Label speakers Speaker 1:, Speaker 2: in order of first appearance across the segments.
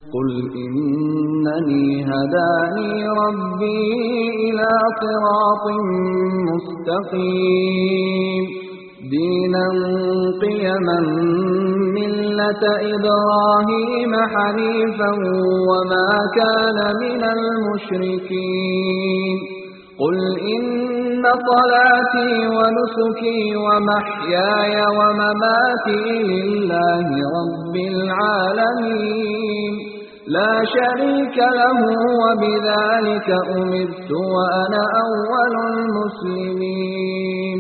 Speaker 1: قل إنني هداني ربي إلى صراط مستقيم دينا قيما ملة إبراهيم حنيفا وما كان من المشركين قل إن صلاتي ونسكي ومحياي ومماتي لله رب العالمين لا شريك له وبذلك أمرت وأنا أول المسلمين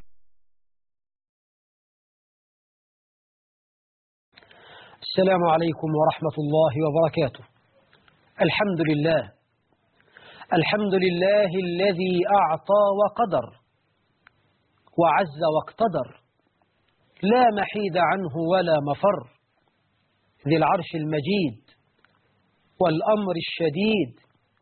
Speaker 2: السلام عليكم ورحمة الله وبركاته الحمد لله الحمد لله الذي أعطى وقدر وعز واقتدر لا محيد عنه ولا مفر ذي العرش المجيد والأمر الشديد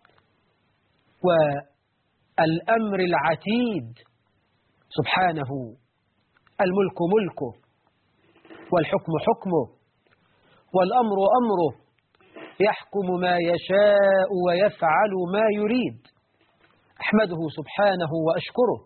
Speaker 2: والأمر العتيد سبحانه الملك ملكه والحكم حكمه والأمر أمره يحكم ما يشاء ويفعل ما يريد أحمده سبحانه وأشكره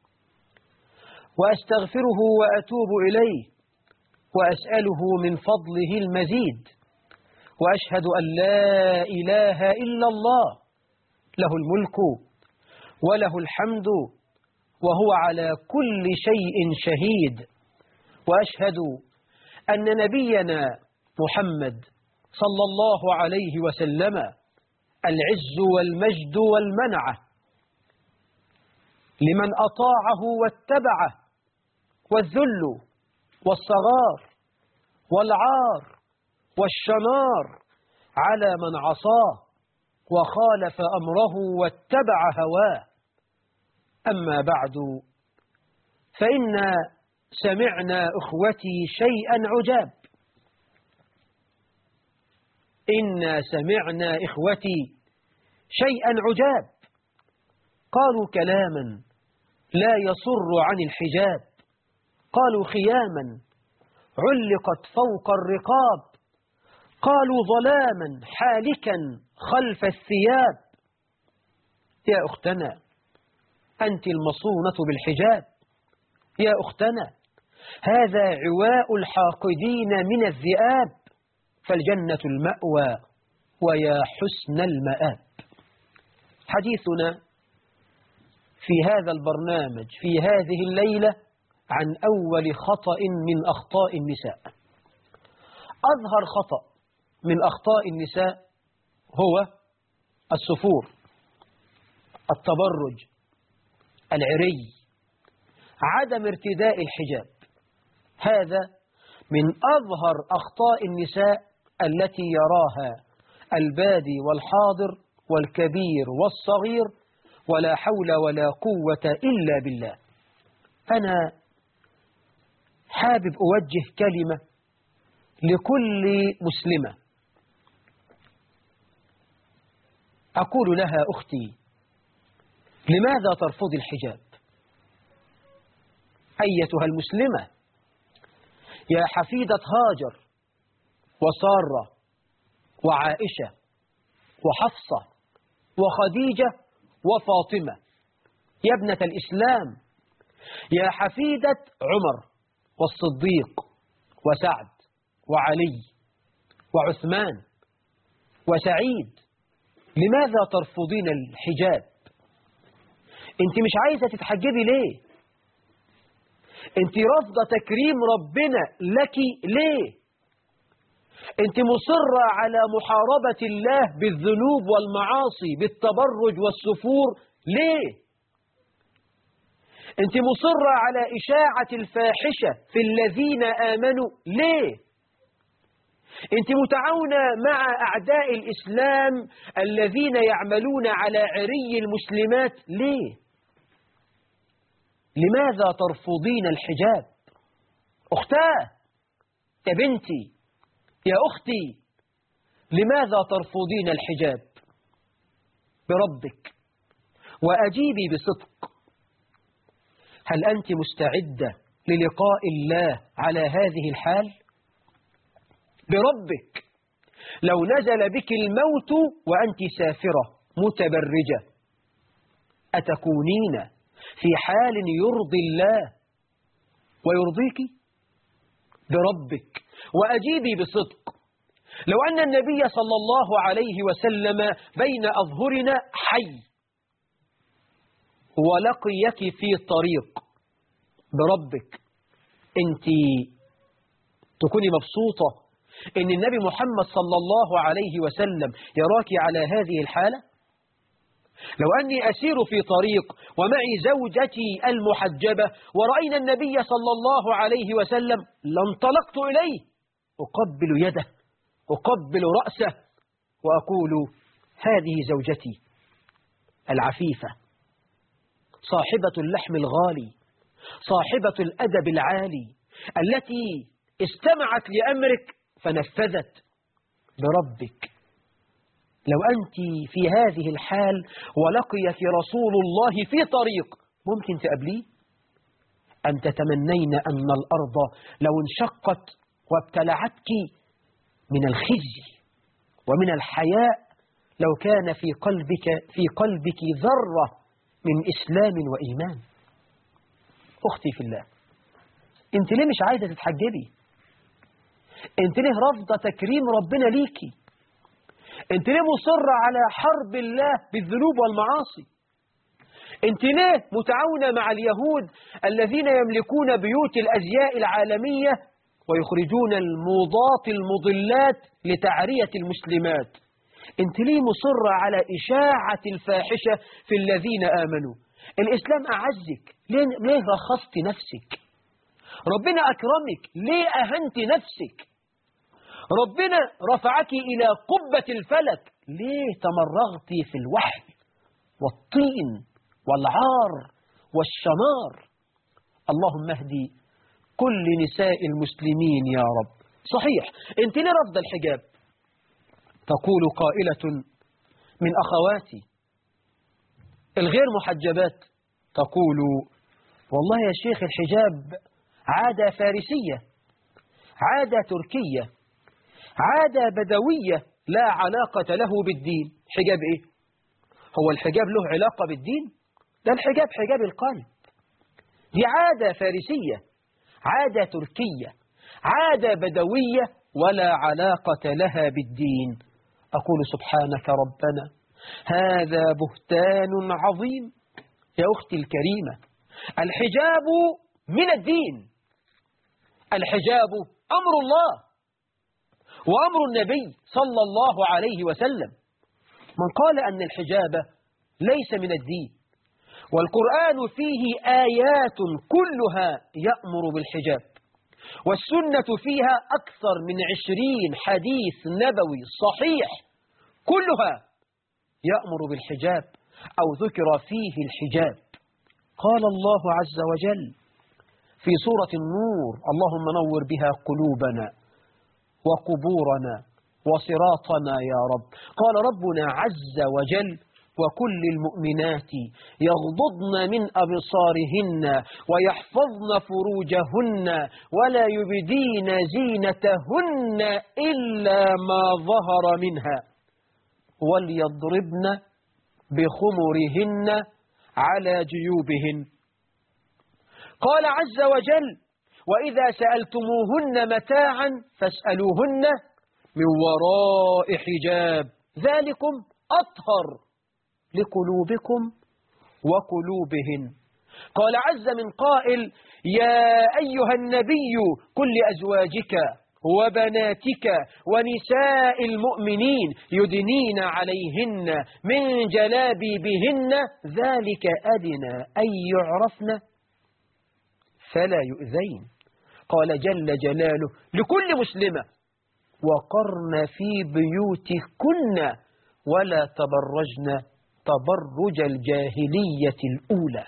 Speaker 2: وأستغفره وأتوب إليه وأسأله من فضله المزيد وأشهد أن لا إله إلا الله له الملك وله الحمد وهو على كل شيء شهيد وأشهد أن نبينا محمد صلى الله عليه وسلم العز والمجد والمنعة لمن أطاعه واتبعه والذل والصغار والعار والشنار على من عصاه وخالف أمره واتبع هواه أما بعد فإن سمعنا أخوتي شيئا عجاب إنا سمعنا إخوتي شيئا عجاب قالوا كلاما لا يصر عن الحجاب قالوا خياما علقت فوق الرقاب قالوا ظلاما حالكا خلف الثياب يا أختنا أنت المصونة بالحجاب يا أختنا هذا عواء الحاقدين من الذئاب فالجنة المأوى ويا حسن المآب حديثنا في هذا البرنامج في هذه الليلة عن أول خطأ من أخطاء النساء أظهر خطأ من أخطاء النساء هو السفور التبرج العري عدم ارتداء الحجاب هذا من أظهر أخطاء النساء التي يراها البادي والحاضر والكبير والصغير ولا حول ولا قوة إلا بالله أنا حابب أوجه كلمة لكل مسلمة أقول لها أختي لماذا ترفض الحجاب أيتها المسلمة يا حفيدة هاجر وسارة وعائشة وحفصة وخديجة وفاطمة يا ابنة الإسلام يا حفيدة عمر والصديق وسعد وعلي وعثمان وسعيد لماذا ترفضين الحجاب انت مش عايزة تتحجبي ليه انت رافضة تكريم ربنا لك ليه انت مصرة على محاربة الله بالذنوب والمعاصي بالتبرج والسفور ليه انت مصرة على إشاعة الفاحشة في الذين آمنوا ليه انت متعاونة مع أعداء الإسلام الذين يعملون على عري المسلمات ليه لماذا ترفضين الحجاب أختاه يا بنتي يا أختي لماذا ترفضين الحجاب بربك وأجيبي بصدق هل أنت مستعدة للقاء الله على هذه الحال بربك لو نزل بك الموت وأنت سافرة متبرجة أتكونين في حال يرضي الله ويرضيك بربك وأجيبي بصدق لو أن النبي صلى الله عليه وسلم بين أظهرنا حي ولقيك في طريق بربك أنت تكوني مبسوطة إن النبي محمد صلى الله عليه وسلم يراك على هذه الحالة لو أني أسير في طريق ومعي زوجتي المحجبة ورأينا النبي صلى الله عليه وسلم لانطلقت إليه أقبل يده أقبل رأسه وأقول هذه زوجتي العفيفة صاحبة اللحم الغالي صاحبة الأدب العالي التي استمعت لأمرك فنفذت بربك لو أنت في هذه الحال ولقيك رسول الله في طريق ممكن تقابليه أم تتمنين أن الأرض لو انشقت وابتلعتك من الخزي ومن الحياء لو كان في قلبك في قلبك ذرة من إسلام وإيمان أختي في الله أنت ليه مش عايزة تتحجبي أنت ليه رافضة تكريم ربنا ليكي أنت ليه مصرة على حرب الله بالذنوب والمعاصي أنت ليه متعاونة مع اليهود الذين يملكون بيوت الأزياء العالمية ويخرجون الموضات المضلات لتعرية المسلمات أنت ليه مصرة على إشاعة الفاحشة في الذين آمنوا الإسلام أعزك ليه, ليه رخصت نفسك ربنا أكرمك ليه أهنت نفسك ربنا رفعك إلى قبة الفلك ليه تمرغت في الوحي والطين والعار والشمار اللهم اهدي كل نساء المسلمين يا رب صحيح انت ليه رفض الحجاب تقول قائلة من أخواتي الغير محجبات تقول والله يا شيخ الحجاب عادة فارسية عادة تركية عادة بدوية لا علاقة له بالدين حجاب إيه؟ هو الحجاب له علاقة بالدين؟ ده الحجاب حجاب القلب دي عادة فارسية عادة تركية عادة بدوية ولا علاقة لها بالدين أقول سبحانك ربنا هذا بهتان عظيم يا أختي الكريمة الحجاب من الدين الحجاب أمر الله وأمر النبي صلى الله عليه وسلم من قال أن الحجاب ليس من الدين والقرآن فيه آيات كلها يأمر بالحجاب والسنة فيها أكثر من عشرين حديث نبوي صحيح كلها يأمر بالحجاب أو ذكر فيه الحجاب قال الله عز وجل في سورة النور اللهم نور بها قلوبنا وقبورنا وصراطنا يا رب قال ربنا عز وجل وكل المؤمنات يغضضن من أبصارهن ويحفظن فروجهن ولا يبدين زينتهن إلا ما ظهر منها وليضربن بخمرهن على جيوبهن قال عز وجل وإذا سألتموهن متاعا فاسألوهن من وراء حجاب ذلكم أطهر لقلوبكم وقلوبهن قال عز من قائل يا أيها النبي كل أزواجك وبناتك ونساء المؤمنين يدنين عليهن من جلابيبهن ذلك أدنى أن يعرفن فلا يؤذين قال جل جلاله لكل مسلمة وقرن في بيوتكن ولا تبرجن تبرج الجاهلية الأولى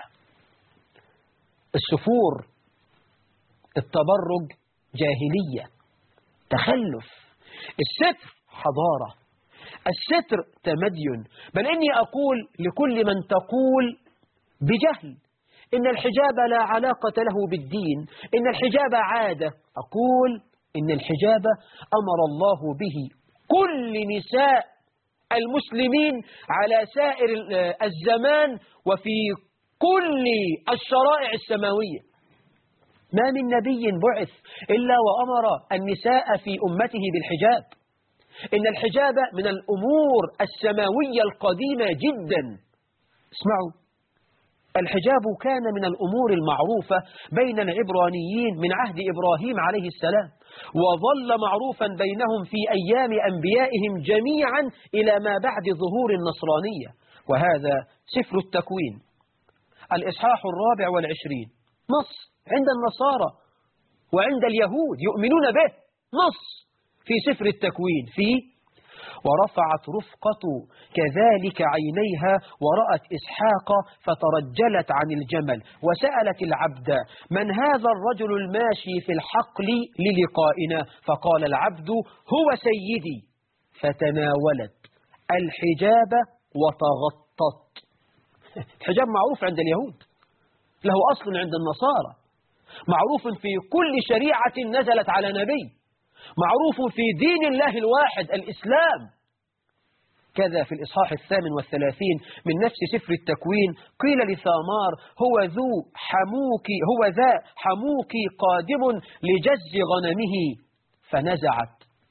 Speaker 2: السفور التبرج جاهلية تخلف الستر حضارة الستر تمدين بل إني أقول لكل من تقول بجهل إن الحجاب لا علاقة له بالدين إن الحجاب عادة أقول إن الحجاب أمر الله به كل نساء المسلمين على سائر الزمان وفي كل الشرائع السماوية ما من نبي بعث إلا وأمر النساء في أمته بالحجاب إن الحجاب من الأمور السماوية القديمة جدا اسمعوا الحجاب كان من الأمور المعروفة بين العبرانيين من عهد إبراهيم عليه السلام وظل معروفا بينهم في أيام أنبيائهم جميعا إلى ما بعد ظهور النصرانية وهذا سفر التكوين الإصحاح الرابع والعشرين نص عند النصارى وعند اليهود يؤمنون به نص في سفر التكوين في ورفعت رفقة كذلك عينيها ورأت إسحاق فترجلت عن الجمل وسألت العبد من هذا الرجل الماشي في الحقل للقائنا فقال العبد هو سيدي فتناولت الحجاب وتغطت الحجاب معروف عند اليهود له أصل عند النصارى معروف في كل شريعة نزلت على نبي معروف في دين الله الواحد الإسلام كذا في الإصحاح الثامن والثلاثين من نفس سفر التكوين قيل لثامار هو ذو حموك هو ذا حموك قادم لجز غنمه فنزعت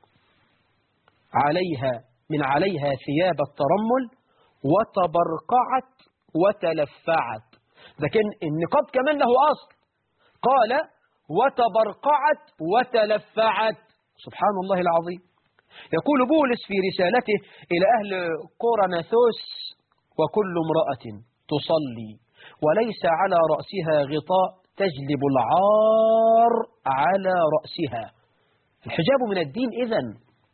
Speaker 2: عليها من عليها ثياب الترمل وتبرقعت وتلفعت لكن النقاب كمان له أصل قال وتبرقعت وتلفعت سبحان الله العظيم يقول بولس في رسالته إلى أهل قرنثوس وكل امرأة تصلي وليس على رأسها غطاء تجلب العار على رأسها الحجاب من الدين إذن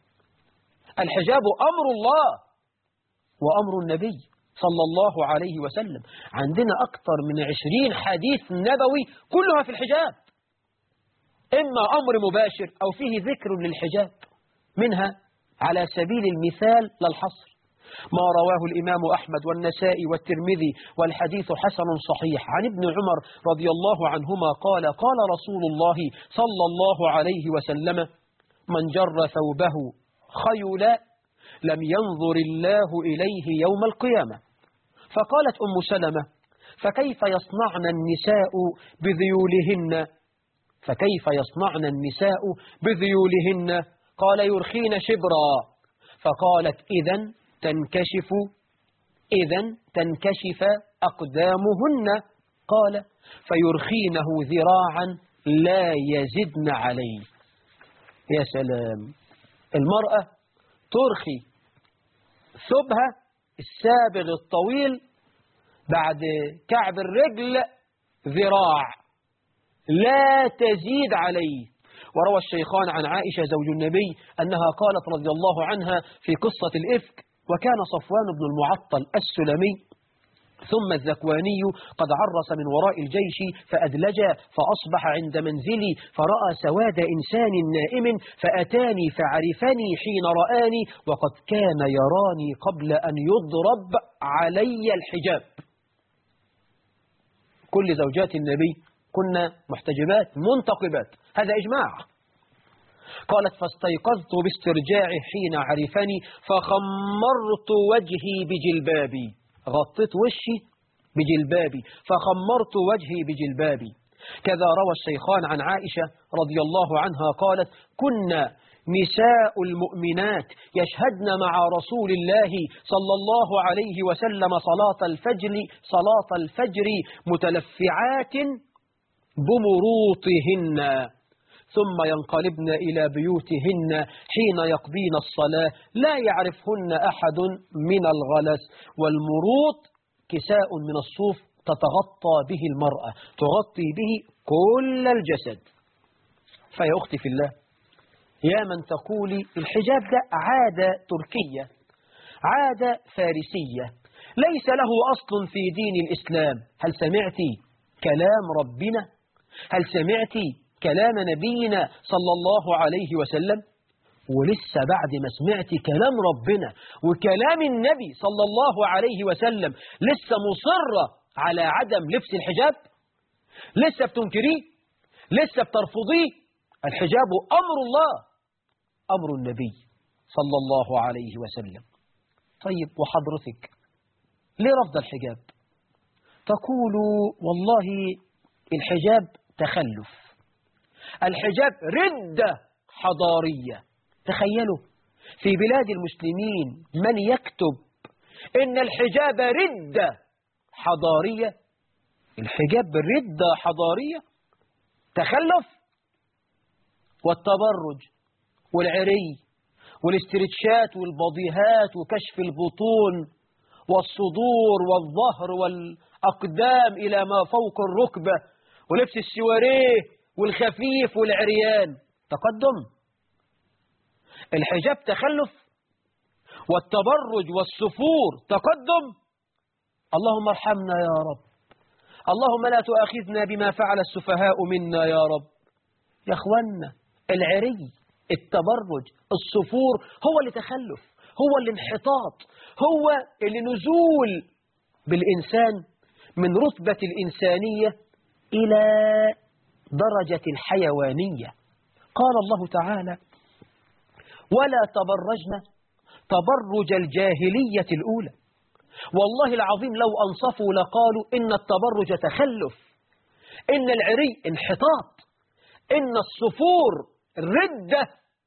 Speaker 2: الحجاب أمر الله وأمر النبي صلى الله عليه وسلم عندنا أكثر من عشرين حديث نبوي كلها في الحجاب إما أمر مباشر أو فيه ذكر للحجاب منها على سبيل المثال للحصر ما رواه الإمام أحمد والنسائي والترمذي والحديث حسن صحيح عن ابن عمر رضي الله عنهما قال قال رسول الله صلى الله عليه وسلم من جر ثوبه خيلا لم ينظر الله إليه يوم القيامة فقالت أم سلمة فكيف يصنعن النساء بذيولهن فكيف يصنعن النساء بذيولهن قال يرخين شبرا فقالت إذا تنكشف إذا تنكشف أقدامهن قال فيرخينه ذراعا لا يزدن عليه يا سلام المرأة ترخي ثوبها السابغ الطويل بعد كعب الرجل ذراع لا تزيد عليه وروى الشيخان عن عائشة زوج النبي أنها قالت رضي الله عنها في قصة الإفك وكان صفوان بن المعطل السلمي ثم الذكواني قد عرس من وراء الجيش فأدلج فأصبح عند منزلي فرأى سواد إنسان نائم فأتاني فعرفني حين رآني وقد كان يراني قبل أن يضرب علي الحجاب كل زوجات النبي كنا محتجبات منتقبات هذا إجماع قالت فاستيقظت باسترجاع حين عرفني فخمرت وجهي بجلبابي غطيت وشي بجلبابي فخمرت وجهي بجلبابي كذا روى الشيخان عن عائشة رضي الله عنها قالت كنا نساء المؤمنات يشهدن مع رسول الله صلى الله عليه وسلم صلاة الفجر صلاة الفجر متلفعات بمروطهن ثم ينقلبن إلى بيوتهن حين يقضين الصلاة لا يعرفهن أحد من الغلس والمروط كساء من الصوف تتغطى به المرأة تغطي به كل الجسد فيا أختي في الله يا من تقولي الحجاب ده عادة تركية عادة فارسية ليس له أصل في دين الإسلام هل سمعتي كلام ربنا هل سمعتي كلام نبينا صلى الله عليه وسلم ولسه بعد ما سمعتي كلام ربنا وكلام النبي صلى الله عليه وسلم لسه مصرة على عدم لبس الحجاب لسه بتنكريه لسه بترفضيه الحجاب أمر الله أمر النبي صلى الله عليه وسلم طيب وحضرتك ليه رفض الحجاب تقول والله الحجاب تخلف الحجاب ردة حضارية تخيلوا في بلاد المسلمين من يكتب إن الحجاب ردة حضارية الحجاب ردة حضارية تخلف والتبرج والعري والاسترتشات والبضيهات وكشف البطون والصدور والظهر والأقدام إلى ما فوق الركبة ولبس السواريه والخفيف والعريان تقدم الحجاب تخلف والتبرج والسفور تقدم اللهم ارحمنا يا رب اللهم لا تؤاخذنا بما فعل السفهاء منا يا رب يا اخوانا العري التبرج السفور هو اللي تخلف هو الانحطاط هو اللي نزول بالإنسان من رتبة الإنسانية إلى درجة الحيوانية قال الله تعالى ولا تبرجن تبرج الجاهلية الأولى والله العظيم لو أنصفوا لقالوا إن التبرج تخلف إن العري انحطاط إن الصفور ردة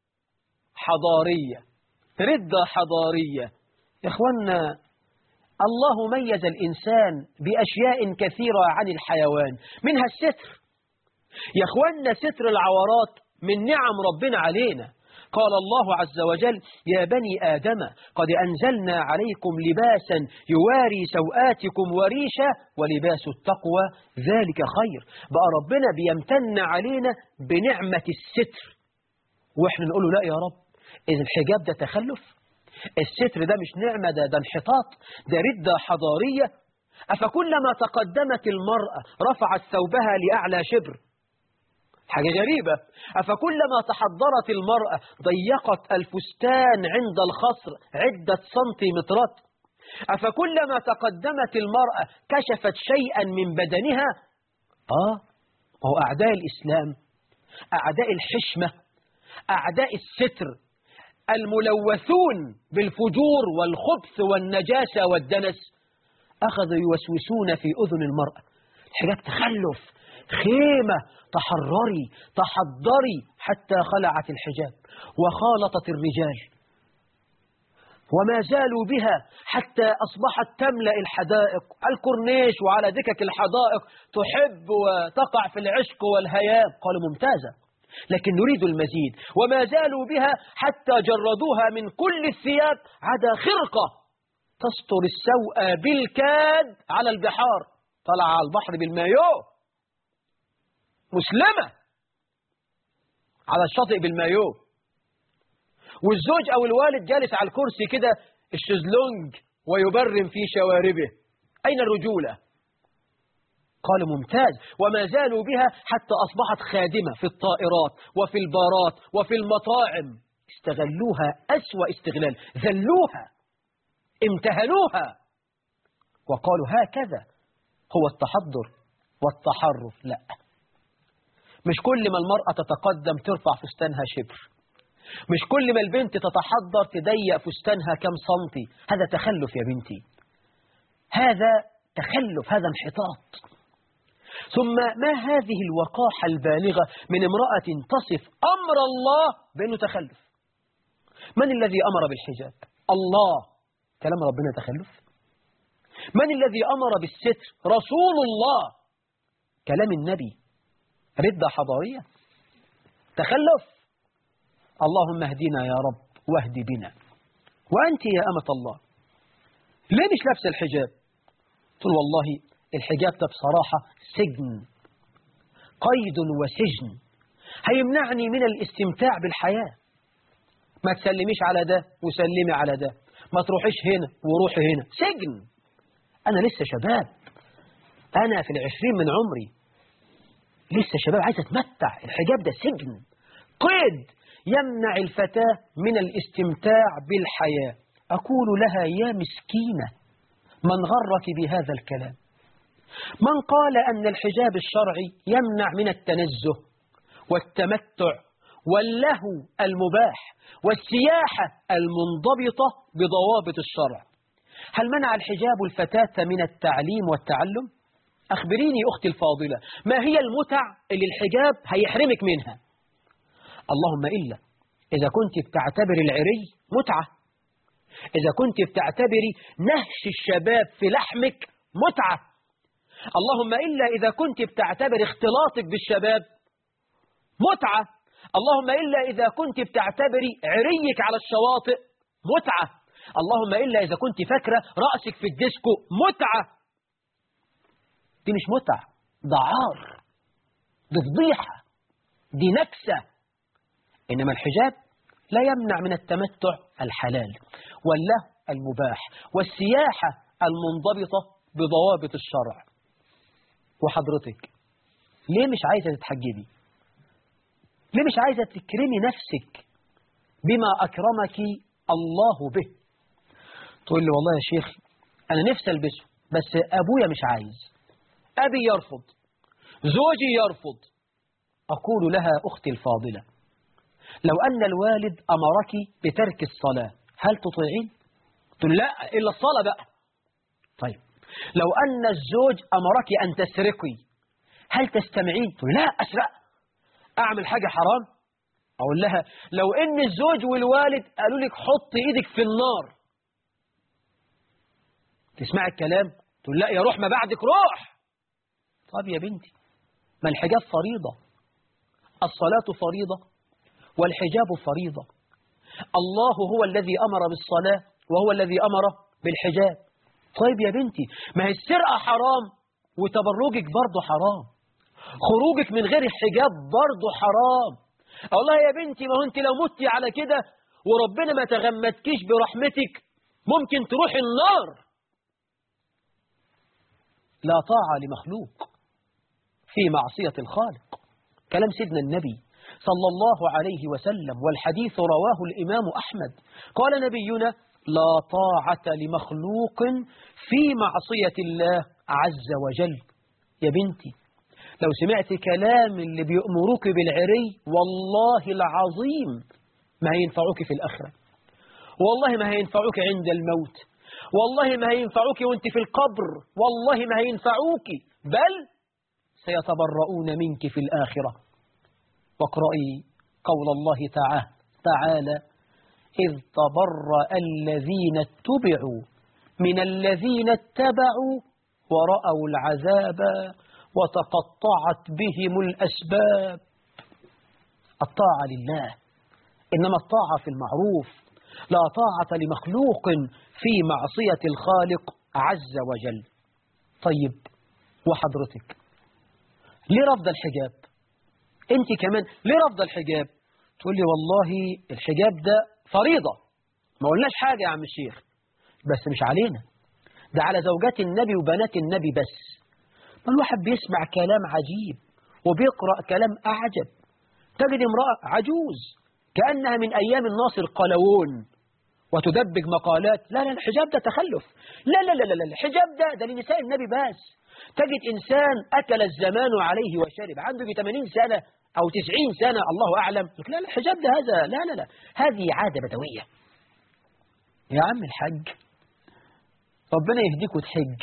Speaker 2: حضارية ردة حضارية يا إخوانا الله ميز الإنسان بأشياء كثيرة عن الحيوان منها الستر يا إخوانا ستر العورات من نعم ربنا علينا قال الله عز وجل يا بني آدم قد أنزلنا عليكم لباسا يواري سوآتكم وريشا ولباس التقوى ذلك خير بقى ربنا بيمتن علينا بنعمة الستر وإحنا نقول له لا يا رب إذا الحجاب ده تخلف الستر ده مش نعمة ده, ده انحطاط ده ردة حضارية أفكلما تقدمت المرأة رفعت ثوبها لأعلى شبر حاجة غريبة أفكلما تحضرت المرأة ضيقت الفستان عند الخصر عدة سنتيمترات أفكلما تقدمت المرأة كشفت شيئا من بدنها آه هو أعداء الإسلام أعداء الحشمة أعداء الستر الملوثون بالفجور والخبث والنجاسة والدنس أخذوا يوسوسون في أذن المرأة الحجاب تخلف خيمة تحرري تحضري حتى خلعت الحجاب وخالطت الرجال وما زالوا بها حتى أصبحت تملأ الحدائق الكورنيش وعلى دكك الحدائق تحب وتقع في العشق والهيام قالوا ممتازة لكن نريد المزيد وما زالوا بها حتى جردوها من كل الثياب عدا خرقة تستر السوء بالكاد على البحار طلع على البحر بالمايو مسلمة على الشاطئ بالمايو والزوج أو الوالد جالس على الكرسي كده الشزلونج ويبرم في شواربه أين الرجولة قال ممتاز وما زالوا بها حتى أصبحت خادمة في الطائرات وفي البارات وفي المطاعم استغلوها أسوأ استغلال ذلوها امتهنوها وقالوا هكذا هو التحضر والتحرف لا مش كل ما المرأة تتقدم ترفع فستانها شبر مش كل ما البنت تتحضر تضيق فستانها كم سنتي هذا تخلف يا بنتي هذا تخلف هذا انحطاط ثم ما هذه الوقاحة البالغة من امرأة تصف أمر الله بأنه تخلف من الذي أمر بالحجاب الله كلام ربنا تخلف من الذي أمر بالستر رسول الله كلام النبي ردة حضارية تخلف اللهم اهدنا يا رب واهد بنا وأنت يا أمة الله ليه مش لابسه الحجاب قلت والله الحجاب ده بصراحة سجن قيد وسجن هيمنعني من الاستمتاع بالحياة ما تسلميش على ده وسلمي على ده ما تروحيش هنا وروحي هنا سجن أنا لسه شباب أنا في العشرين من عمري لسه شباب عايز أتمتع الحجاب ده سجن قيد يمنع الفتاة من الاستمتاع بالحياة أقول لها يا مسكينة من غرك بهذا الكلام من قال أن الحجاب الشرعي يمنع من التنزه والتمتع واللهو المباح والسياحة المنضبطة بضوابط الشرع هل منع الحجاب الفتاة من التعليم والتعلم؟ أخبريني أختي الفاضلة ما هي المتع اللي الحجاب هيحرمك منها اللهم إلا إذا كنت بتعتبر العري متعة إذا كنت بتعتبري نهش الشباب في لحمك متعة اللهم إلا إذا كنت بتعتبر اختلاطك بالشباب متعة اللهم إلا إذا كنت بتعتبري عريك على الشواطئ متعة اللهم إلا إذا كنت فاكرة رأسك في الديسكو متعة دي مش متعة ده عار دي فضيحة دي نكسة إنما الحجاب لا يمنع من التمتع الحلال والله المباح والسياحة المنضبطة بضوابط الشرع وحضرتك ليه مش عايزة تتحجبي ليه مش عايزة تكرمي نفسك بما أكرمك الله به تقول لي والله يا شيخ أنا نفسي ألبسه بس أبويا مش عايز أبي يرفض زوجي يرفض أقول لها أختي الفاضلة لو أن الوالد أمرك بترك الصلاة هل تطيعين؟ تقول لا إلا الصلاة بقى طيب لو أن الزوج أمرك أن تسرقي هل تستمعين؟ تقول لا أسرق أعمل حاجة حرام أقول لها لو إن الزوج والوالد قالوا لك حط إيدك في النار تسمع الكلام تقول لا يا روح ما بعدك روح طب يا بنتي ما الحجاب فريضة الصلاة فريضة والحجاب فريضة الله هو الذي أمر بالصلاة وهو الذي أمر بالحجاب طيب يا بنتي ما هي السرقة حرام وتبرجك برضه حرام خروجك من غير الحجاب برضه حرام والله يا بنتي ما هو انت لو متي على كده وربنا ما تغمدكيش برحمتك ممكن تروح النار لا طاعة لمخلوق في معصية الخالق كلام سيدنا النبي صلى الله عليه وسلم والحديث رواه الإمام أحمد قال نبينا لا طاعة لمخلوق في معصية الله عز وجل يا بنتي لو سمعت كلام اللي بيأمروك بالعري والله العظيم ما هينفعوك في الآخرة والله ما هينفعوك عند الموت والله ما هينفعوك وانت في القبر والله ما هينفعوك بل سيتبرؤون منك في الآخرة واقرأي قول الله تعالى تعالى إذ تبرأ الذين اتبعوا من الذين اتبعوا ورأوا العذاب وتقطعت بهم الأسباب الطاعة لله إنما الطاعة في المعروف لا طاعة لمخلوق في معصية الخالق عز وجل طيب وحضرتك ليه رفض الحجاب انت كمان ليه رفض الحجاب تقول لي والله الحجاب ده فريضة ما قلناش حاجة يا عم الشيخ بس مش علينا ده على زوجات النبي وبنات النبي بس ما الواحد بيسمع كلام عجيب وبيقرأ كلام أعجب تجد امرأة عجوز كأنها من أيام الناصر قلوون وتدبج مقالات لا لا الحجاب ده تخلف لا لا لا لا الحجاب ده ده لنساء النبي بس تجد إنسان أكل الزمان عليه وشرب عنده 80 سنة أو 90 سنة الله أعلم لا لا الحجاب ده هذا لا لا لا هذه عادة بدوية يا عم الحج ربنا يهديك وتحج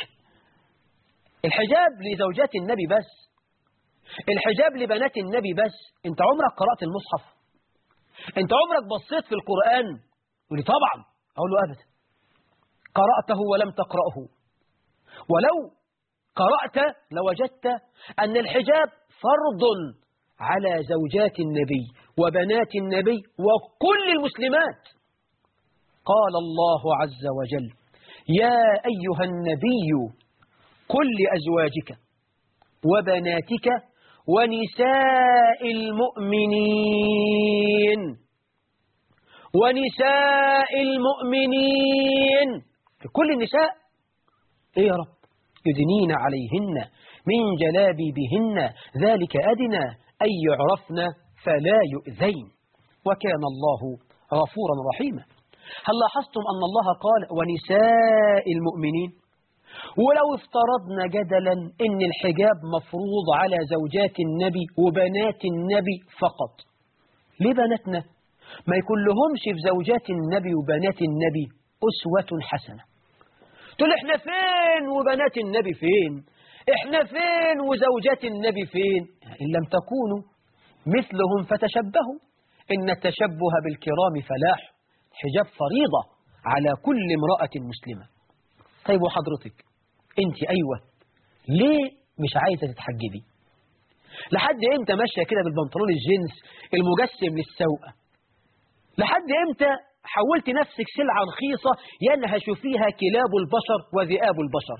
Speaker 2: الحجاب لزوجات النبي بس الحجاب لبنات النبي بس انت عمرك قرأت المصحف انت عمرك بصيت في القرآن يقول لي طبعا أقول له أبدا قرأته ولم تقرأه ولو قرأت لوجدت أن الحجاب فرض على زوجات النبي وبنات النبي وكل المسلمات قال الله عز وجل يا أيها النبي قل لأزواجك وبناتك ونساء المؤمنين ونساء المؤمنين كل النساء ايه يا رب يدنين عليهن من جلابيبهن ذلك أدنى أن يعرفن فلا يؤذين وكان الله غفورا رحيما هل لاحظتم أن الله قال ونساء المؤمنين ولو افترضنا جدلا ان الحجاب مفروض على زوجات النبي وبنات النبي فقط ليه بناتنا ما يكون لهمش في زوجات النبي وبنات النبي أسوة حسنة تقول احنا فين وبنات النبي فين احنا فين وزوجات النبي فين إن لم تكونوا مثلهم فتشبهوا إن التشبه بالكرام فلاح حجاب فريضة على كل امرأة مسلمة طيب وحضرتك انت أيوة ليه مش عايزة تتحجبي لحد امتى ماشية كده بالبنطلون الجينز المجسم للسوقة لحد امتى حولت نفسك سلعة رخيصة ينهش فيها كلاب البشر وذئاب البشر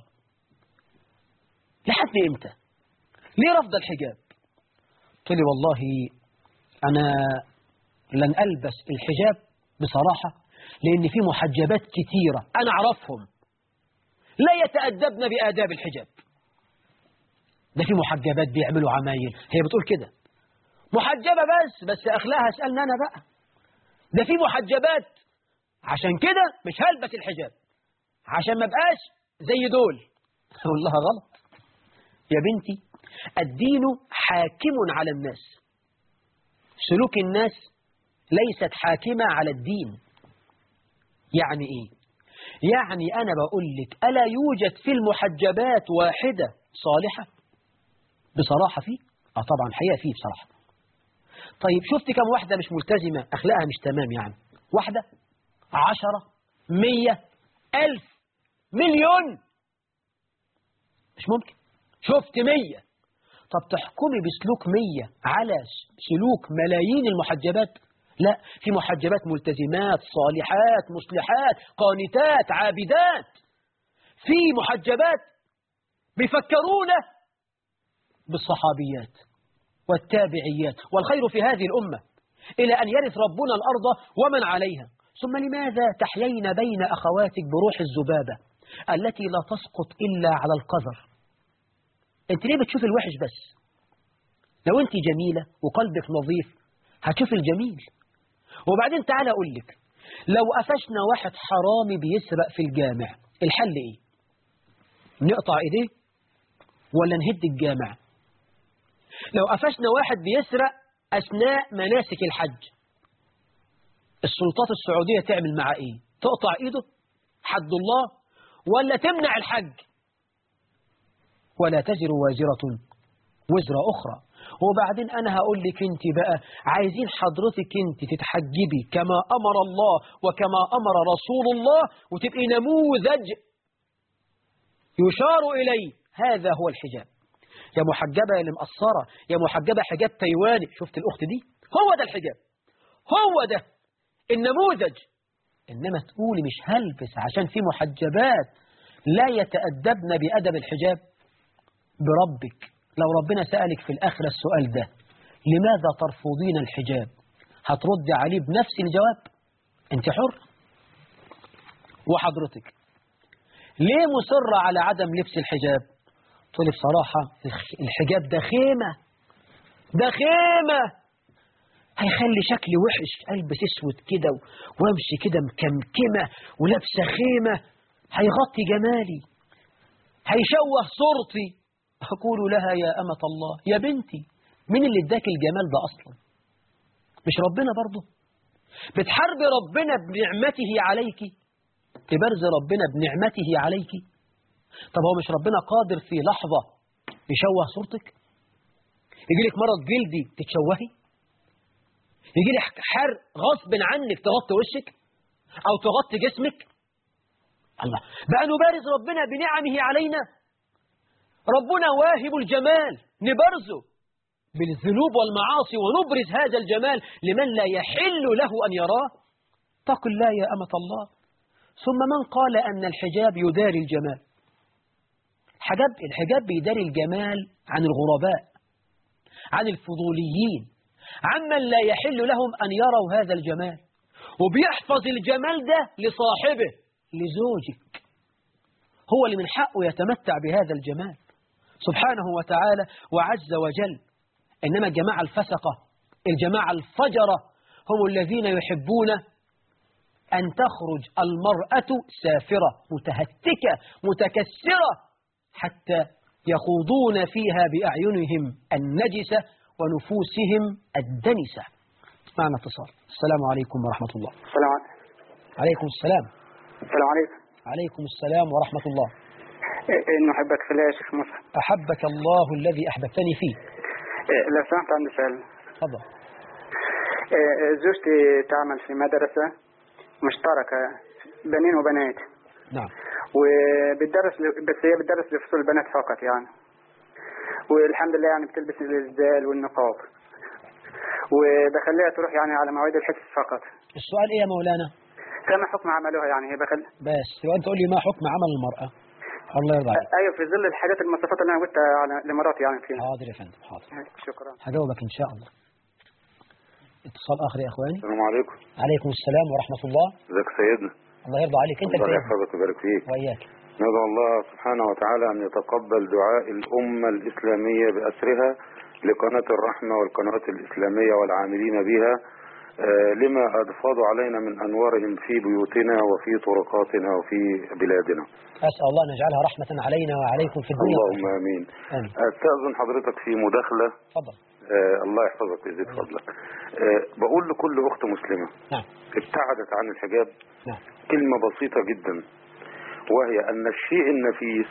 Speaker 2: لحد امتى ليه رفض الحجاب قلت لي والله أنا لن ألبس الحجاب بصراحة لأن في محجبات كتيرة أنا أعرفهم لا يتأدبن بآداب الحجاب ده في محجبات بيعملوا عمايل هي بتقول كده محجبة بس بس أخلاقها اسألنا أنا بقى ده في محجبات عشان كده مش هلبس الحجاب عشان ما بقاش زي دول أقول لها غلط يا بنتي الدين حاكم على الناس سلوك الناس ليست حاكمة على الدين يعني إيه؟ يعني أنا بقول لك ألا يوجد في المحجبات واحدة صالحة بصراحة فيه؟ آه طبعا حقيقة فيه بصراحة طيب شفت كم واحدة مش ملتزمة أخلاقها مش تمام يعني واحدة عشرة مية ألف مليون مش ممكن شفت مية طب تحكمي بسلوك مية على سلوك ملايين المحجبات لا في محجبات ملتزمات صالحات مصلحات قانتات عابدات في محجبات بيفكرون بالصحابيات والتابعيات والخير في هذه الأمة إلى أن يرث ربنا الأرض ومن عليها ثم لماذا تحيين بين أخواتك بروح الذبابة التي لا تسقط إلا على القذر أنت ليه بتشوف الوحش بس لو أنت جميلة وقلبك نظيف هتشوف الجميل وبعدين تعالى أقول لك لو قفشنا واحد حرامي بيسرق في الجامع الحل إيه نقطع إيديه ولا نهد الجامع لو قفشنا واحد بيسرق أثناء مناسك الحج السلطات السعودية تعمل مع إيه تقطع إيده حد الله ولا تمنع الحج ولا تزر وازرة وزر أخرى وبعدين أنا هقول لك أنت بقى عايزين حضرتك أنت تتحجبي كما أمر الله وكما أمر رسول الله وتبقي نموذج يشار إليه هذا هو الحجاب يا محجبة يا اللي مقصرة يا محجبة حجاب تايواني شفت الأخت دي هو ده الحجاب هو ده النموذج إنما تقولي مش هلبس عشان في محجبات لا يتأدبن بأدب الحجاب بربك لو ربنا سألك في الآخرة السؤال ده لماذا ترفضين الحجاب هترد عليه بنفس الجواب انت حر وحضرتك ليه مصرة على عدم لبس الحجاب تقولي بصراحة الحجاب ده خيمة ده خيمة هيخلي شكلي وحش ألبس اسود كده وامشي كده مكمكمة ولابسة خيمة هيغطي جمالي هيشوه صورتي أقول لها يا أمة الله يا بنتي مين اللي اداك الجمال ده أصلا مش ربنا برضه بتحارب ربنا بنعمته عليك تبرز ربنا بنعمته عليك طب هو مش ربنا قادر في لحظة يشوه صورتك يجي لك مرض جلدي تتشوهي يجي لك حرق غصب عنك تغطي وشك أو تغطي جسمك الله بقى نبارز ربنا بنعمه علينا ربنا واهب الجمال نبرزه بالذنوب والمعاصي ونبرز هذا الجمال لمن لا يحل له أن يراه تقل لا يا أمة الله ثم من قال أن الحجاب يداري الجمال الحجاب, الحجاب بيداري الجمال عن الغرباء عن الفضوليين عمن لا يحل لهم أن يروا هذا الجمال وبيحفظ الجمال ده لصاحبه لزوجك هو اللي من حقه يتمتع بهذا الجمال سبحانه وتعالى وعز وجل إنما الجماعة الفسقة الجماعة الفجرة هم الذين يحبون أن تخرج المرأة سافرة متهتكة متكسرة حتى يخوضون فيها بأعينهم النجسة ونفوسهم الدنسة معنا اتصال السلام عليكم ورحمة الله
Speaker 3: السلام عليكم
Speaker 2: عليكم السلام
Speaker 3: السلام عليكم
Speaker 2: عليكم السلام ورحمة الله
Speaker 3: إيه، إيه، نحبك في الله يا شيخ مصعب
Speaker 2: أحبك الله الذي أحببتني فيه
Speaker 3: إيه، لو سمحت عندي سؤال
Speaker 2: تفضل
Speaker 3: إيه، إيه، زوجتي تعمل في مدرسة مشتركة بنين وبنات
Speaker 2: نعم
Speaker 3: وبتدرس بس هي بتدرس لفصول البنات فقط يعني والحمد لله يعني بتلبس الإسدال والنقاب وبخليها تروح يعني على مواعيد الحفظ فقط
Speaker 2: السؤال إيه يا مولانا
Speaker 3: كما حكم عملوها يعني هي بخل
Speaker 2: بس يبقى أنت تقول لي ما حكم عمل المرأة الله يرضى عليك
Speaker 3: ايوه في ظل الحاجات المواصفات اللي انا قلتها على لمراتي يعني فيها
Speaker 2: حاضر يا فندم حاضر
Speaker 3: شكرا
Speaker 2: هجاوبك إن شاء الله اتصال آخر يا إخواني
Speaker 4: السلام عليكم
Speaker 2: عليكم السلام ورحمة الله
Speaker 4: ازيك سيدنا
Speaker 2: الله يرضى عليك أنت
Speaker 4: الله
Speaker 2: الكريم
Speaker 4: يحفظك ويبارك فيك
Speaker 2: وإياك
Speaker 4: ندعو الله سبحانه وتعالى أن يتقبل دعاء الأمة الإسلامية بأسرها لقناة الرحمة والقنوات الإسلامية والعاملين بها آه، لما أفاضوا علينا من أنوارهم في بيوتنا وفي طرقاتنا وفي بلادنا
Speaker 2: أسأل الله أن يجعلها رحمة علينا وعليكم في الدنيا
Speaker 4: اللهم آمين
Speaker 2: آمين
Speaker 4: أستأذن حضرتك في مداخلة
Speaker 2: تفضل
Speaker 4: آه، الله يحفظك ويزيد فضلك آه، بقول لكل أخت مسلمة
Speaker 2: نعم
Speaker 4: ابتعدت عن الحجاب
Speaker 2: نعم
Speaker 4: كلمة بسيطة جدا وهي أن الشيء النفيس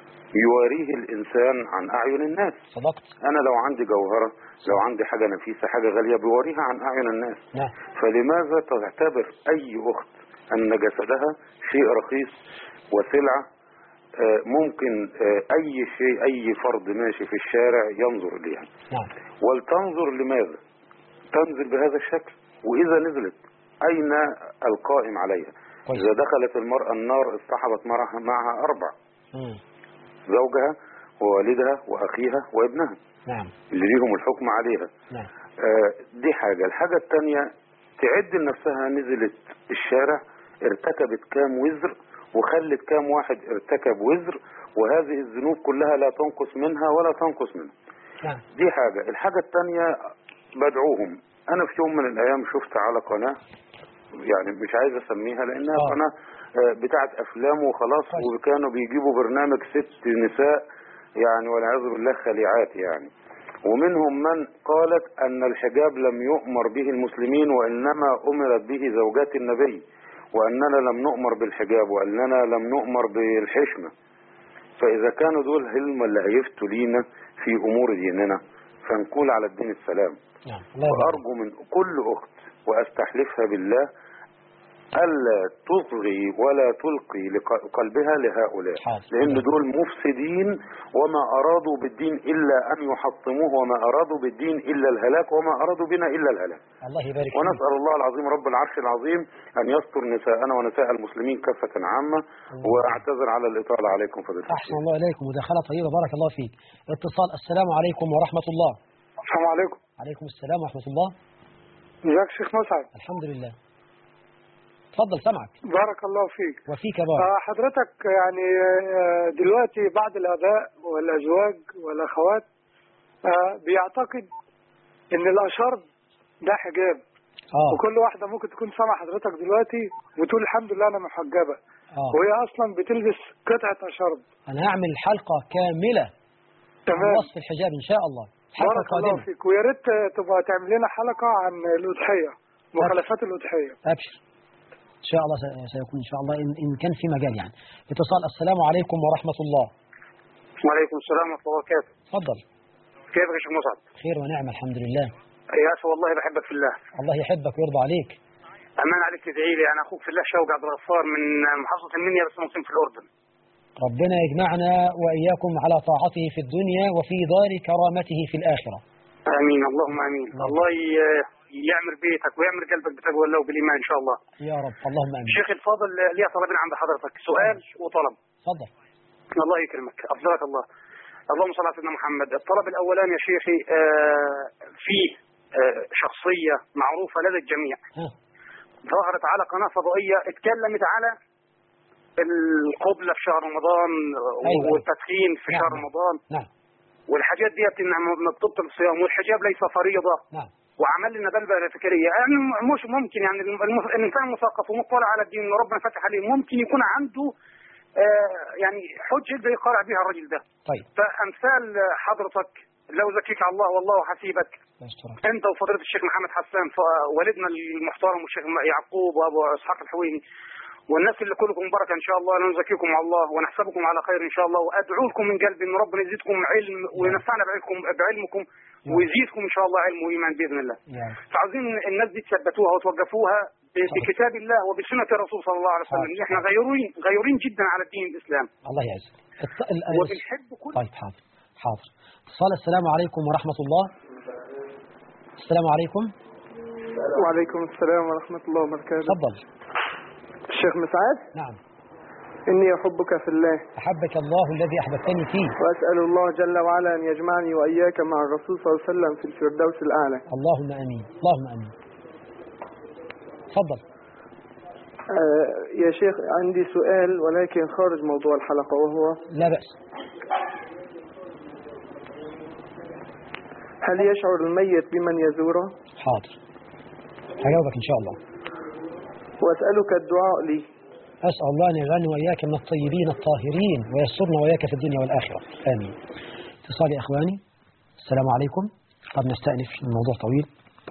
Speaker 4: يواريه الإنسان عن أعين الناس
Speaker 2: صدقت
Speaker 4: أنا لو عندي جوهرة لو عندي حاجة نفيسة حاجة غالية بيوريها عن أعين الناس
Speaker 2: نعم
Speaker 4: فلماذا تعتبر أي أخت أن جسدها شيء رخيص وسلعة آه، ممكن آه، أي شيء أي فرد ماشي في الشارع ينظر إليها
Speaker 2: نعم
Speaker 4: ولتنظر لماذا تنزل بهذا الشكل وإذا نزلت أين القائم عليها
Speaker 2: كويس.
Speaker 4: إذا دخلت المرأة النار اصطحبت معها, معها أربع
Speaker 2: مم.
Speaker 4: زوجها ووالدها وأخيها وابنها
Speaker 2: نعم
Speaker 4: اللي ليهم الحكم عليها
Speaker 2: نعم
Speaker 4: آه، دي حاجة الحاجة التانية تعد لنفسها نزلت الشارع ارتكبت كام وزر وخلت كام واحد ارتكب وزر وهذه الذنوب كلها لا تنقص منها ولا تنقص منها
Speaker 2: نعم
Speaker 4: دي حاجة الحاجة التانية بدعوهم أنا في يوم من الأيام شفت على قناة يعني مش عايز أسميها لأنها
Speaker 2: آه.
Speaker 4: قناة آه، بتاعت أفلام وخلاص
Speaker 2: كويس.
Speaker 4: وكانوا بيجيبوا برنامج ست نساء يعني والعياذ بالله خليعات يعني ومنهم من قالت أن الحجاب لم يؤمر به المسلمين وإنما أمرت به زوجات النبي وأننا لم نؤمر بالحجاب وأننا لم نؤمر بالحشمة فإذا كانوا دول هم اللي هيفتوا لينا في أمور ديننا فنقول على الدين السلام
Speaker 2: نعم الله يرضى عليك.
Speaker 4: وأرجو من كل أخت وأستحلفها بالله ألا تصغي ولا تلقي لق- قلبها لهؤلاء
Speaker 2: حاضر.
Speaker 4: لأن دول مفسدين وما أرادوا بالدين إلا أن يحطموه وما أرادوا بالدين إلا الهلاك وما أرادوا بنا إلا الهلاك
Speaker 2: الله يبارك فيك
Speaker 4: ونسأل الله العظيم رب العرش العظيم أن يستر نساءنا ونساء المسلمين كافة عامة وأعتذر على الإطالة عليكم فضيلة
Speaker 2: أحسن الله إليكم مداخلة طيبة بارك الله فيك اتصال السلام عليكم ورحمة الله
Speaker 3: السلام عليكم
Speaker 2: عليكم السلام ورحمة الله
Speaker 3: ازيك يا شيخ مسعد
Speaker 2: الحمد لله تفضل سمعك
Speaker 3: بارك الله فيك
Speaker 2: وفيك بارك
Speaker 3: آه، حضرتك يعني آه، دلوقتي بعض الآباء والأزواج والأخوات آه، بيعتقد إن الأشر ده حجاب
Speaker 2: آه
Speaker 3: وكل واحدة ممكن تكون سامعة حضرتك دلوقتي وتقول الحمد لله أنا محجبة
Speaker 2: آه
Speaker 3: وهي أصلا بتلبس قطعة أشرب
Speaker 2: أنا هعمل حلقة كاملة عن
Speaker 3: تمام
Speaker 2: وصف الحجاب إن شاء الله حلقة
Speaker 3: بارك الله
Speaker 2: قادمة
Speaker 3: فيك ويا ريت تبقى تعمل لنا حلقة عن الأضحية مخالفات الأضحية
Speaker 2: أبشر إن شاء الله س- سيكون إن شاء الله إن, إن كان في مجال يعني اتصال السلام عليكم ورحمة الله
Speaker 3: وعليكم السلام ورحمة الله وبركاته
Speaker 2: تفضل
Speaker 3: كيفك يا شيخ مصعب؟
Speaker 2: خير ونعمة الحمد لله
Speaker 3: يا أخي والله بحبك في الله
Speaker 2: الله يحبك ويرضى عليك
Speaker 3: أمان عليك تدعي لي أنا أخوك في الله شوقي عبد الغفار من محافظة المنيا بس مقيم في الأردن
Speaker 2: ربنا يجمعنا وإياكم على طاعته في الدنيا وفي دار كرامته في الآخرة
Speaker 3: آمين اللهم آمين
Speaker 2: اللهم.
Speaker 3: الله ي- يعمر بيتك ويعمر قلبك بتقوى الله وبالإيمان إن شاء الله
Speaker 2: يا رب اللهم آمين
Speaker 3: شيخ الفاضل لي طلبين عند حضرتك سؤال وطلب
Speaker 2: تفضل
Speaker 3: الله يكرمك أفضلك الله اللهم صل على سيدنا محمد الطلب الأولاني يا شيخي آه، فيه آه، شخصية معروفة لدى الجميع
Speaker 2: ها
Speaker 3: ظهرت على قناة فضائية اتكلمت على القبلة في شهر رمضان
Speaker 2: أيوة.
Speaker 3: والتدخين في
Speaker 2: نعم،
Speaker 3: شهر
Speaker 2: نعم.
Speaker 3: رمضان
Speaker 2: نعم
Speaker 3: والحاجات ديت انها م- بتبطل الصيام والحجاب ليس فريضة
Speaker 2: نعم
Speaker 3: وعمل لنا بلبلة فكرية يعني م- مش ممكن يعني الم- الم- الإنسان مثقف ومطلع على الدين وربنا فتح عليه ممكن يكون عنده آه، يعني حجة يقال يقارع بها الرجل ده
Speaker 2: طيب
Speaker 3: فأمثال حضرتك
Speaker 5: لا أزكيك على الله والله حسيبك
Speaker 2: يسترك.
Speaker 5: أنت وفضيلة الشيخ محمد حسان ف- والدنا المحترم والشيخ يعقوب وأبو إسحاق الحويني والناس اللي كلكم بركة إن شاء الله لا نزكيكم على الله ونحسبكم على خير إن شاء الله وأدعو لكم من قلبي إن ربنا يزيدكم علم وينفعنا بعلمكم بعلمكم ويزيدكم إن شاء الله علم وإيمان بإذن الله
Speaker 2: يا
Speaker 5: فعاوزين الناس دي تثبتوها وتوقفوها ب- بكتاب الله وبسنة الرسول صلى الله عليه وسلم
Speaker 2: حاضر.
Speaker 5: احنا غيورين غيورين جدا على الدين الإسلام
Speaker 2: الله يعزك الط- ال- ال-
Speaker 5: وبنحب كل
Speaker 2: طيب حاضر حاضر اتصال السلام عليكم ورحمة الله السلام عليكم
Speaker 6: وعليكم السلام ورحمة الله وبركاته
Speaker 2: تفضل
Speaker 6: الشيخ مسعد
Speaker 2: نعم
Speaker 6: إني أحبك في الله
Speaker 2: أحبك الله الذي أحببتني فيه
Speaker 6: وأسأل الله جل وعلا أن يجمعني وإياك مع الرسول صلى الله عليه وسلم في الفردوس الأعلى
Speaker 2: اللهم أمين اللهم أمين تفضل
Speaker 6: آه يا شيخ عندي سؤال ولكن خارج موضوع الحلقة وهو
Speaker 2: لا بأس
Speaker 6: هل يشعر الميت بمن يزوره
Speaker 2: حاضر هجاوبك إن شاء الله
Speaker 6: وأسألك الدعاء لي
Speaker 2: أسأل الله أن يجعلني وإياك من الطيبين الطاهرين ويسرنا وإياك في الدنيا والآخرة آمين اتصال يا إخواني السلام عليكم قد نستأنف الموضوع طويل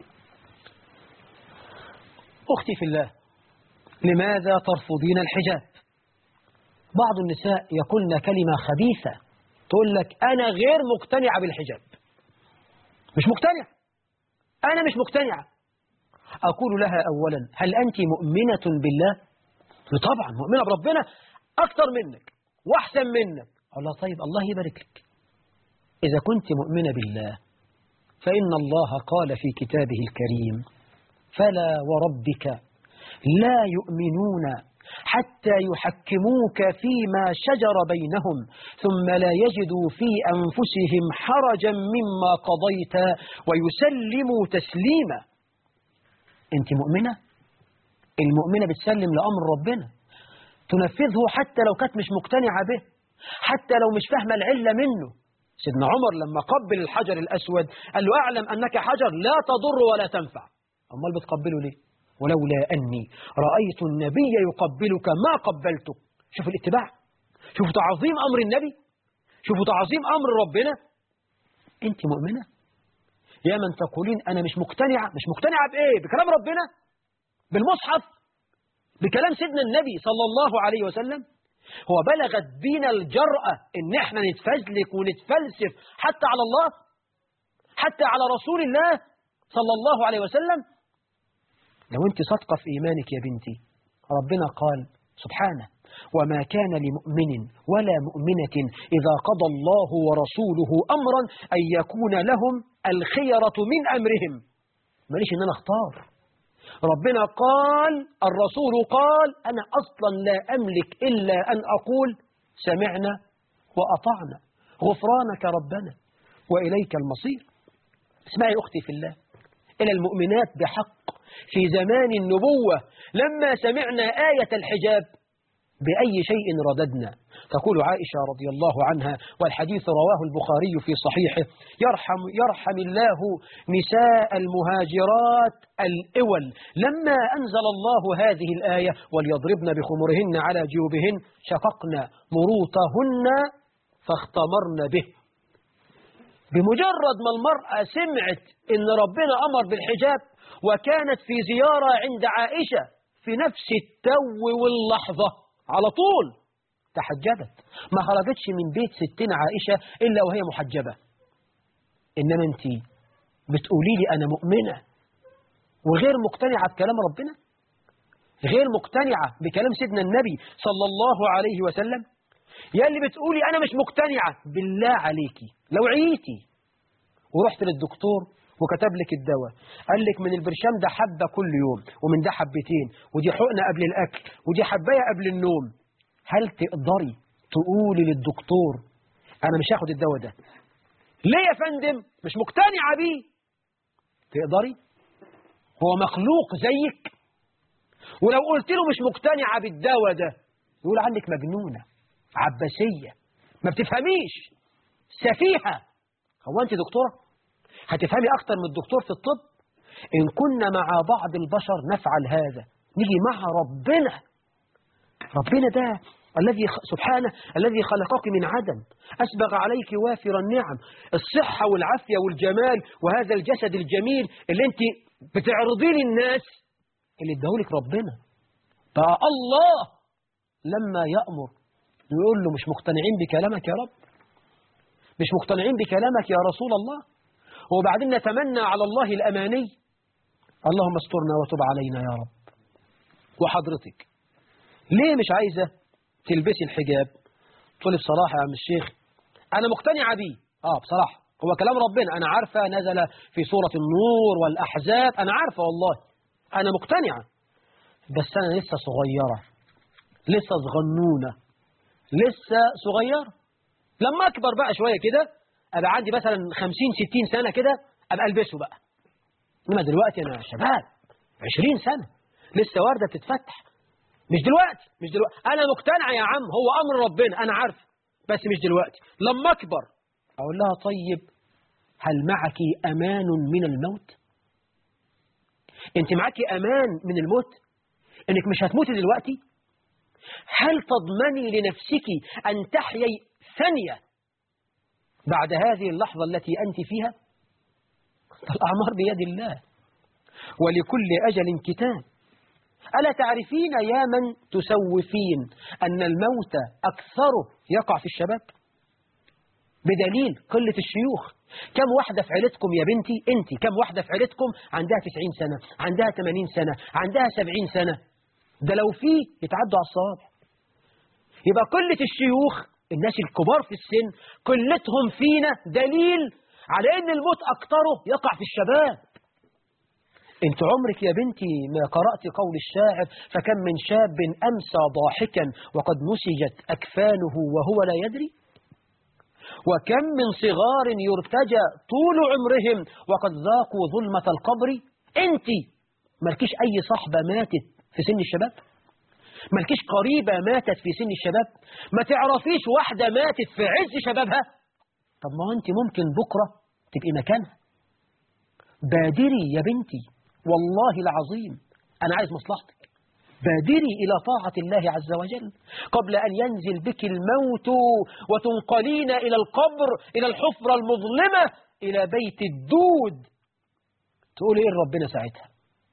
Speaker 2: أختي في الله لماذا ترفضين الحجاب بعض النساء يقولن كلمة خبيثة تقول لك أنا غير مقتنعة بالحجاب مش مقتنع أنا مش مقتنعة أقول لها أولا هل أنت مؤمنة بالله طبعا مؤمنة بربنا أكثر منك وأحسن منك الله طيب الله يبارك لك إذا كنت مؤمنة بالله فإن الله قال في كتابه الكريم فلا وربك لا يؤمنون حتى يحكموك فيما شجر بينهم ثم لا يجدوا في أنفسهم حرجا مما قضيت ويسلموا تسليما أنت مؤمنة؟ المؤمنة بتسلم لأمر ربنا تنفذه حتى لو كانت مش مقتنعة به حتى لو مش فاهمة العلة منه سيدنا عمر لما قبل الحجر الأسود قال له أعلم أنك حجر لا تضر ولا تنفع أمال بتقبله ليه ولولا أني رأيت النبي يقبلك ما قبلتك شوف الاتباع شوف تعظيم أمر النبي شوف تعظيم أمر ربنا أنت مؤمنة يا من تقولين أنا مش مقتنعة مش مقتنعة بإيه بكلام ربنا بالمصحف بكلام سيدنا النبي صلى الله عليه وسلم هو بلغت بينا الجرأة إن إحنا نتفزلك ونتفلسف حتى على الله حتى على رسول الله صلى الله عليه وسلم لو أنت صادقة في إيمانك يا بنتي ربنا قال سبحانه وما كان لمؤمن ولا مؤمنة إذا قضى الله ورسوله أمرا أن يكون لهم الخيرة من أمرهم ماليش إن أنا أختار ربنا قال الرسول قال أنا أصلا لا أملك إلا أن أقول سمعنا وأطعنا غفرانك ربنا وإليك المصير اسمعي أختي في الله إلى المؤمنات بحق في زمان النبوة لما سمعنا آية الحجاب بأي شيء رددنا تقول عائشة رضي الله عنها والحديث رواه البخاري في صحيحه يرحم, يرحم الله نساء المهاجرات الإول لما أنزل الله هذه الآية وليضربن بخمرهن على جيوبهن شققن مروطهن فاختمرن به بمجرد ما المرأة سمعت إن ربنا أمر بالحجاب وكانت في زيارة عند عائشة في نفس التو واللحظة على طول تحجبت ما خرجتش من بيت ستين عائشة إلا وهي محجبة إنما أنت بتقولي لي أنا مؤمنة وغير مقتنعة بكلام ربنا غير مقتنعة بكلام سيدنا النبي صلى الله عليه وسلم يا اللي بتقولي أنا مش مقتنعة بالله عليكي لو عيتي ورحت للدكتور وكتب لك الدواء قال لك من البرشام ده حبة كل يوم ومن ده حبتين ودي حقنة قبل الأكل ودي حباية قبل النوم هل تقدري تقولي للدكتور أنا مش هاخد الدواء ده ليه يا فندم مش مقتنعة بيه تقدري هو مخلوق زيك ولو قلت له مش مقتنعة بالدواء ده يقول عنك مجنونة عباسية ما بتفهميش سفيهة هو أنت دكتورة هتفهمي أكتر من الدكتور في الطب إن كنا مع بعض البشر نفعل هذا نيجي مع ربنا ربنا ده الذي خ- سبحانه الذي خلقك من عدم أسبغ عليك وافر النعم الصحة والعافية والجمال وهذا الجسد الجميل اللي انت بتعرضيه للناس اللي اداهولك ربنا فالله لما يأمر يقول له مش مقتنعين بكلامك يا رب مش مقتنعين بكلامك يا رسول الله وبعدين نتمنى على الله الأماني اللهم استرنا وتب علينا يا رب وحضرتك ليه مش عايزة تلبسي الحجاب تقولي بصراحة يا عم الشيخ أنا مقتنعة بيه آه بصراحة هو كلام ربنا أنا عارفة نزل في سورة النور والأحزاب أنا عارفة والله أنا مقتنعة بس أنا لسه صغيرة لسه صغنونة لسه صغيرة لما أكبر بقى شوية كده أبقى عندي مثلا 50 60 سنة كده أبقى ألبسه بقى إنما دلوقتي أنا شباب 20 سنة لسه واردة بتتفتح مش دلوقتي مش دلوقتي أنا مقتنع يا عم هو أمر ربنا أنا عارف بس مش دلوقتي لما أكبر أقول لها طيب هل معك أمان من الموت أنت معك أمان من الموت أنك مش هتموتي دلوقتي هل تضمني لنفسك أن تحيي ثانية بعد هذه اللحظة التي أنت فيها الأعمار بيد الله ولكل أجل كتاب ألا تعرفين يا من تسوفين أن الموت أكثره يقع في الشباب بدليل قلة الشيوخ كم واحدة في عيلتكم يا بنتي أنت كم واحدة في عيلتكم عندها 90 سنة عندها 80 سنة عندها 70 سنة ده لو في يتعدوا على الصوابع يبقى قلة الشيوخ الناس الكبار في السن قلتهم فينا دليل على أن الموت أكثره يقع في الشباب انت عمرك يا بنتي ما قرأت قول الشاعر فكم من شاب أمسى ضاحكا وقد نسجت أكفانه وهو لا يدري وكم من صغار يرتجى طول عمرهم وقد ذاقوا ظلمة القبر انت مالكيش أي صحبة ماتت في سن الشباب مالكيش قريبة ماتت في سن الشباب ما تعرفيش واحدة ماتت في عز شبابها طب ما هو انت ممكن بكرة تبقي مكانها بادري يا بنتي والله العظيم أنا عايز مصلحتك بادري إلى طاعة الله عز وجل قبل أن ينزل بك الموت وتنقلين إلى القبر إلى الحفرة المظلمة إلى بيت الدود تقول إيه ربنا ساعتها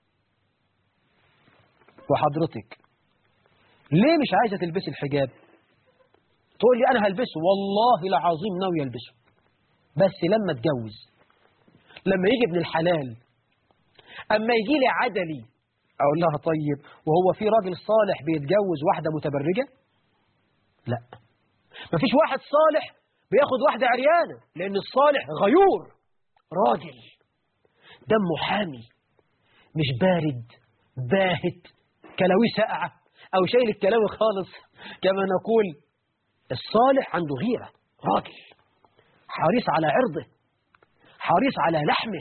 Speaker 2: وحضرتك ليه مش عايزة تلبسي الحجاب تقول لي أنا هلبسه والله العظيم ناوي يلبسه بس لما اتجوز لما يجي ابن الحلال أما يجي لي عدلي أقول لها طيب وهو في راجل صالح بيتجوز واحدة متبرجة لا مفيش واحد صالح بياخد واحدة عريانة لأن الصالح غيور راجل دمه حامي مش بارد باهت كلاوي ساقعة أو شايل الكلاوي خالص كما نقول الصالح عنده غيرة راجل حريص على عرضه حريص على لحمه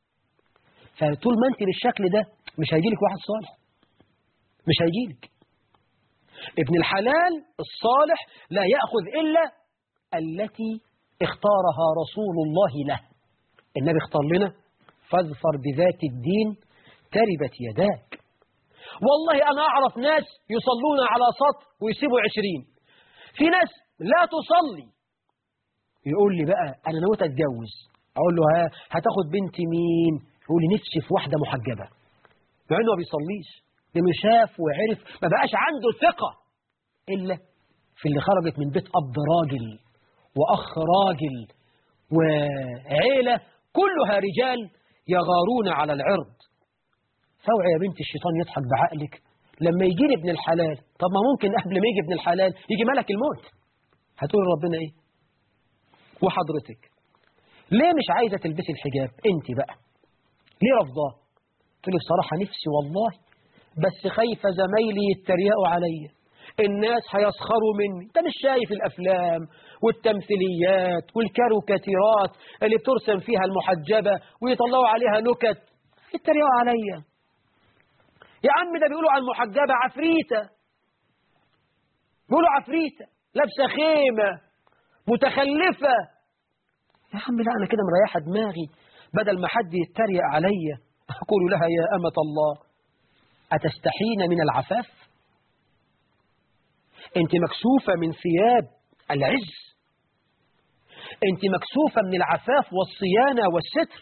Speaker 2: فطول ما انت بالشكل ده مش هيجيلك واحد صالح مش هيجيلك ابن الحلال الصالح لا يأخذ إلا التي اختارها رسول الله له النبي اختار لنا فاظفر بذات الدين تربت يداك والله أنا أعرف ناس يصلون على سطر ويسيبوا عشرين في ناس لا تصلي يقول لي بقى أنا نويت أتجوز أقول له ها هتاخد بنت مين يقول لي نفسي في واحدة محجبة مع إنه ما بيصليش لأنه شاف وعرف ما بقاش عنده ثقة إلا في اللي خرجت من بيت أب راجل وأخ راجل وعيلة كلها رجال يغارون على العرض فوعي يا بنت الشيطان يضحك بعقلك لما يجي لي ابن الحلال طب ما ممكن قبل ما يجي ابن الحلال يجي ملك الموت هتقول ربنا ايه وحضرتك ليه مش عايزة تلبسي الحجاب انت بقى ليه رفضاه تقول لي بصراحة نفسي والله بس خايفة زمايلي يتريقوا عليا الناس هيسخروا مني انت مش شايف الافلام والتمثيليات والكاريكاتيرات اللي بترسم فيها المحجبة ويطلعوا عليها نكت يتريقوا عليا يا عم ده بيقولوا عن المحجبة عفريتة بيقولوا عفريتة لابسة خيمة متخلفة يا عم لا أنا كده مريحة دماغي بدل ما حد يتريق عليا أقول لها يا أمة الله أتستحين من العفاف أنت مكسوفة من ثياب العز أنت مكسوفة من العفاف والصيانة والستر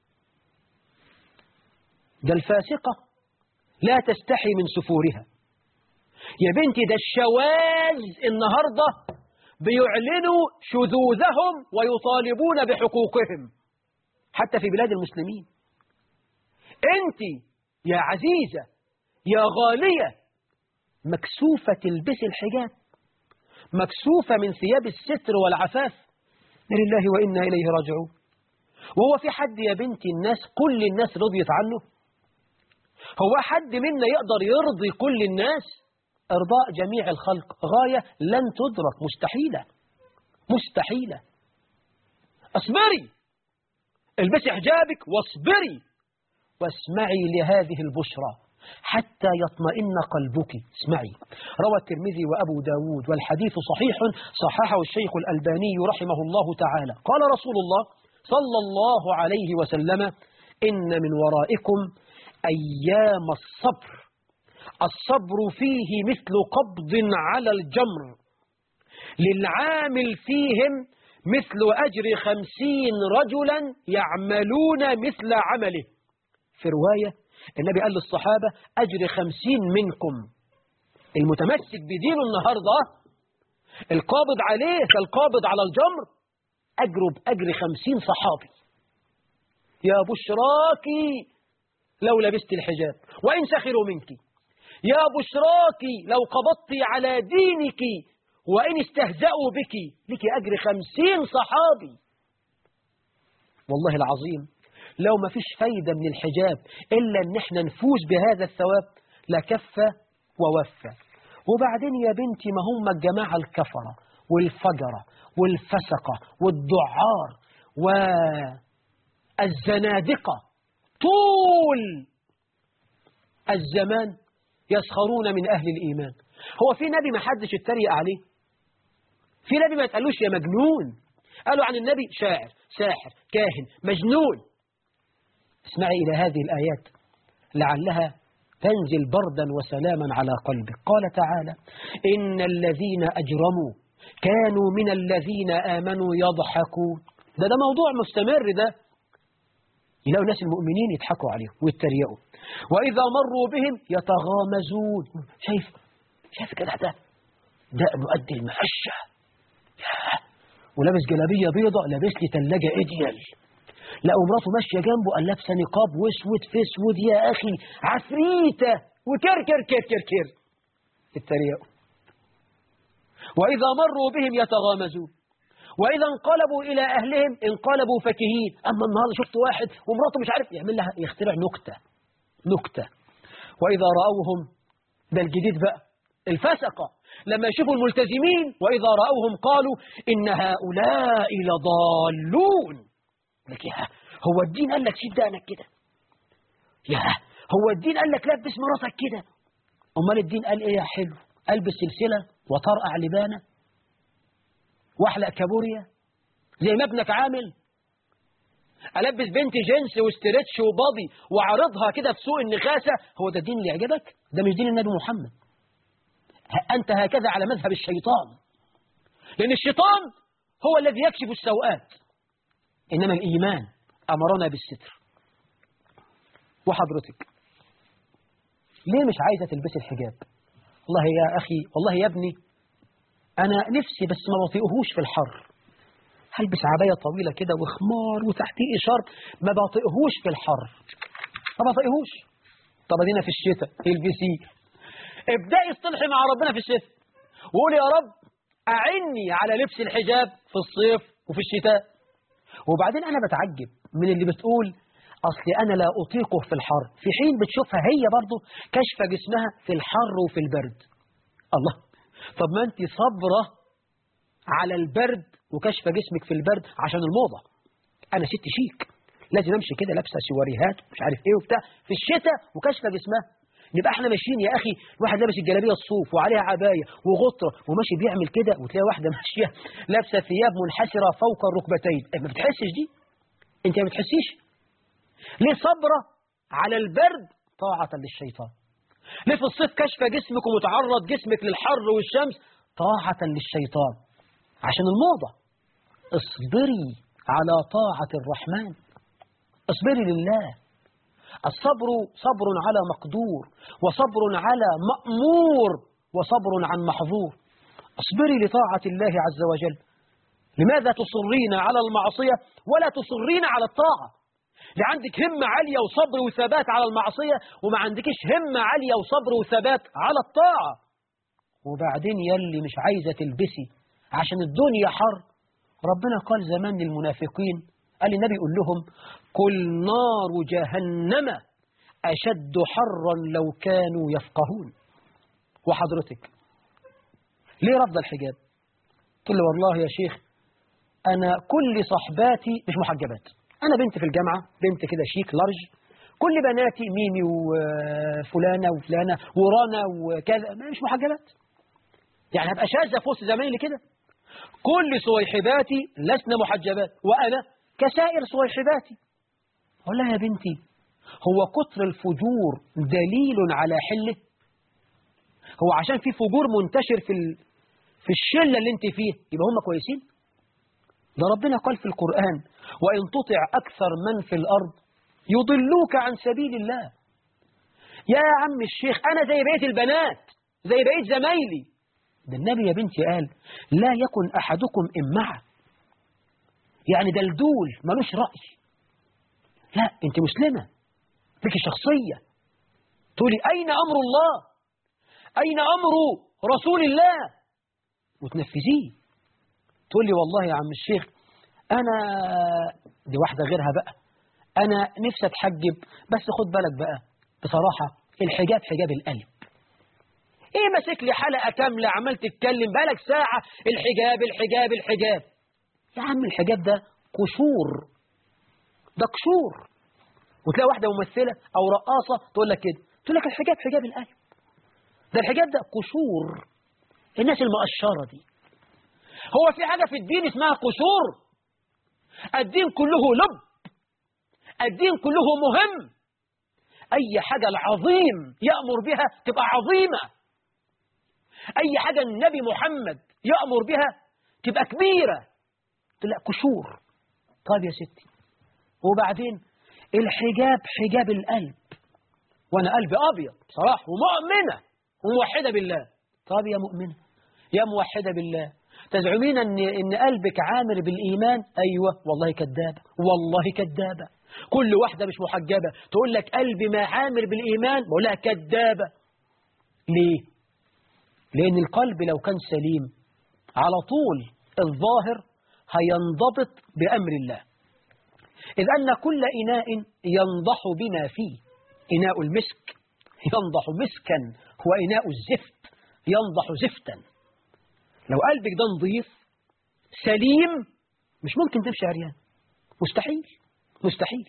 Speaker 2: ده الفاسقة لا تستحي من سفورها يا بنتي ده الشواذ النهاردة بيعلنوا شذوذهم ويطالبون بحقوقهم حتى في بلاد المسلمين انت يا عزيزة يا غالية مكسوفة تلبسي الحجاب مكسوفة من ثياب الستر والعفاف لله وإنا إليه راجعون وهو في حد يا بنتي الناس كل الناس رضيت عنه هو حد منا يقدر يرضي كل الناس إرضاء جميع الخلق غاية لن تدرك مستحيلة مستحيلة اصبري البسي حجابك واصبري واسمعي لهذه البشرى حتى يطمئن قلبك اسمعي روى الترمذي وأبو داود والحديث صحيح صححه الشيخ الألباني رحمه الله تعالى قال رسول الله صلى الله عليه وسلم إن من ورائكم أيام الصبر الصبر فيه مثل قبض على الجمر للعامل فيهم مثل أجر خمسين رجلا يعملون مثل عمله في رواية النبي قال للصحابة أجر خمسين منكم المتمسك بدينه النهاردة القابض عليه كالقابض على الجمر أجره بأجر خمسين صحابي يا بشراكي لو لبست الحجاب وإن سخروا منك يا بشراكي لو قبضت على دينك وإن استهزأوا بك لك أجر خمسين صحابي والله العظيم لو ما فيش فايدة من الحجاب إلا أن احنا نفوز بهذا الثواب لكفى ووفى وبعدين يا بنتي ما هم الجماعة الكفرة والفجرة والفسقة والدعار والزنادقة طول الزمان يسخرون من أهل الإيمان هو في نبي ما حدش اتريق عليه في نبي ما يتقالوش يا مجنون قالوا عن النبي شاعر ساحر كاهن مجنون اسمعي إلى هذه الآيات لعلها تنزل بردا وسلاما على قلبك قال تعالى إن الذين أجرموا كانوا من الذين آمنوا يضحكون ده ده موضوع مستمر ده يلاقوا الناس المؤمنين يضحكوا عليهم ويتريقوا وإذا مروا بهم يتغامزون شايف شايف كده ده ده مؤدي المعشة ولابس جلابية بيضة لابس لي ثلاجة إديال لا ومراته ماشية جنبه قال لابسة نقاب واسود في اسود يا أخي عفريتة وكركر كر كر كر التريقوا وإذا مروا بهم يتغامزون وإذا انقلبوا إلى أهلهم انقلبوا فكهين أما النهاردة شفت واحد ومراته مش عارف يعمل لها يخترع نكتة نكتة وإذا رأوهم ده الجديد بقى الفسقة لما يشوفوا الملتزمين وإذا رأوهم قالوا إن هؤلاء لضالون لك يا هو الدين قال لك سيب دقنك كده يا هو الدين قال لك لبس مراتك كده أمال الدين قال إيه يا حلو ألبس سلسلة وطرقع لبانة واحلق كابوريا زي ما ابنك عامل ألبس بنتي جنس واسترتش وباضي وعرضها كده في سوق النخاسة هو ده الدين اللي يعجبك ده مش دين النبي محمد أنت هكذا على مذهب الشيطان لأن الشيطان هو الذي يكشف السوءات إنما الإيمان أمرنا بالستر وحضرتك ليه مش عايزة تلبسي الحجاب والله يا أخي والله يا ابني أنا نفسي بس ما بطيقهوش في الحر هلبس عباية طويلة كده وخمار وتحتيه إشار ما بطيقهوش في الحر ما بطيقهوش طب ادينا في الشتاء البسيه ابدأي اصطلحي مع ربنا في الشتاء وقولي يا رب أعني على لبس الحجاب في الصيف وفي الشتاء وبعدين أنا بتعجب من اللي بتقول أصل أنا لا أطيقه في الحر في حين بتشوفها هي برضه كشفة جسمها في الحر وفي البرد الله طب ما أنت صبرة على البرد وكشف جسمك في البرد عشان الموضة أنا ست شيك لازم أمشي كده لابسة سواريهات مش عارف إيه وبتاع في الشتاء وكشف جسمها نبقى احنا ماشيين يا أخي واحد لابس الجلابية الصوف وعليها عباية وغطرة وماشي بيعمل كده وتلاقي واحدة ماشية لابسة ثياب منحسرة فوق الركبتين ما بتحسش دي انت ما بتحسيش ليه صبرة على البرد طاعة للشيطان ليه في الصيف كشف جسمك ومتعرض جسمك للحر والشمس طاعة للشيطان عشان الموضة اصبري على طاعة الرحمن اصبري لله الصبر صبر على مقدور وصبر على مأمور وصبر عن محظور اصبري لطاعة الله عز وجل لماذا تصرين على المعصية ولا تصرين على الطاعة لعندك همة عالية وصبر وثبات على المعصية وما عندكش همة عالية وصبر وثبات على الطاعة وبعدين يلي مش عايزة تلبسي عشان الدنيا حر ربنا قال زمان للمنافقين قال النبي يقول لهم قل نار جهنم أشد حرا لو كانوا يفقهون وحضرتك ليه رفض الحجاب تقول له والله يا شيخ أنا كل صحباتي مش محجبات أنا بنت في الجامعة بنت كده شيك لارج كل بناتي ميمي وفلانة وفلانة ورانا وكذا مش محجبات يعني هبقى شاذة في وسط زمايلي كده كل صويحباتي لسنا محجبات وأنا كسائر صويحباتي أقول لها يا بنتي هو كتر الفجور دليل على حله هو عشان في فجور منتشر في ال... في الشلة اللي انت فيه يبقى هم كويسين ده ربنا قال في القرآن وإن تطع أكثر من في الأرض يضلوك عن سبيل الله يا عم الشيخ أنا زي بقية البنات زي بقية زمايلي ده النبي يا بنتي قال لا يكن أحدكم إمعة يعني دلدول ملوش رأي لا أنت مسلمة لك شخصية تقولي أين أمر الله أين أمر رسول الله وتنفذيه تقول لي والله يا عم الشيخ أنا دي واحدة غيرها بقى أنا نفسي أتحجب بس خد بالك بقى بصراحة الحجاب حجاب القلب إيه ماسك لي حلقة كاملة عمال تتكلم بقالك ساعة الحجاب الحجاب الحجاب يا عم الحجاب ده قشور ده قشور وتلاقي واحدة ممثلة أو رقاصة تقول لك كده تقول لك الحجاب حجاب القلب ده الحجاب ده قشور الناس المقشرة دي هو في حاجة في الدين اسمها قشور الدين كله لب الدين كله مهم أي حاجة العظيم يأمر بها تبقى عظيمة أي حاجة النبي محمد يأمر بها تبقى كبيرة لا قشور طيب يا ستي وبعدين الحجاب حجاب القلب وأنا قلبي أبيض صراحة ومؤمنة وموحدة بالله طب يا مؤمنة يا موحدة بالله تزعمين أن, إن قلبك عامر بالإيمان أيوة والله كذابة والله كذابة كل واحدة مش محجبة تقول لك قلبي ما عامر بالإيمان بقول لها كذابة ليه؟ لأن القلب لو كان سليم على طول الظاهر هينضبط بأمر الله إذ أن كل إناء ينضح بما فيه إناء المسك ينضح مسكا وإناء الزفت ينضح زفتا لو قلبك ده نظيف سليم مش ممكن تمشي عريان مستحيل مستحيل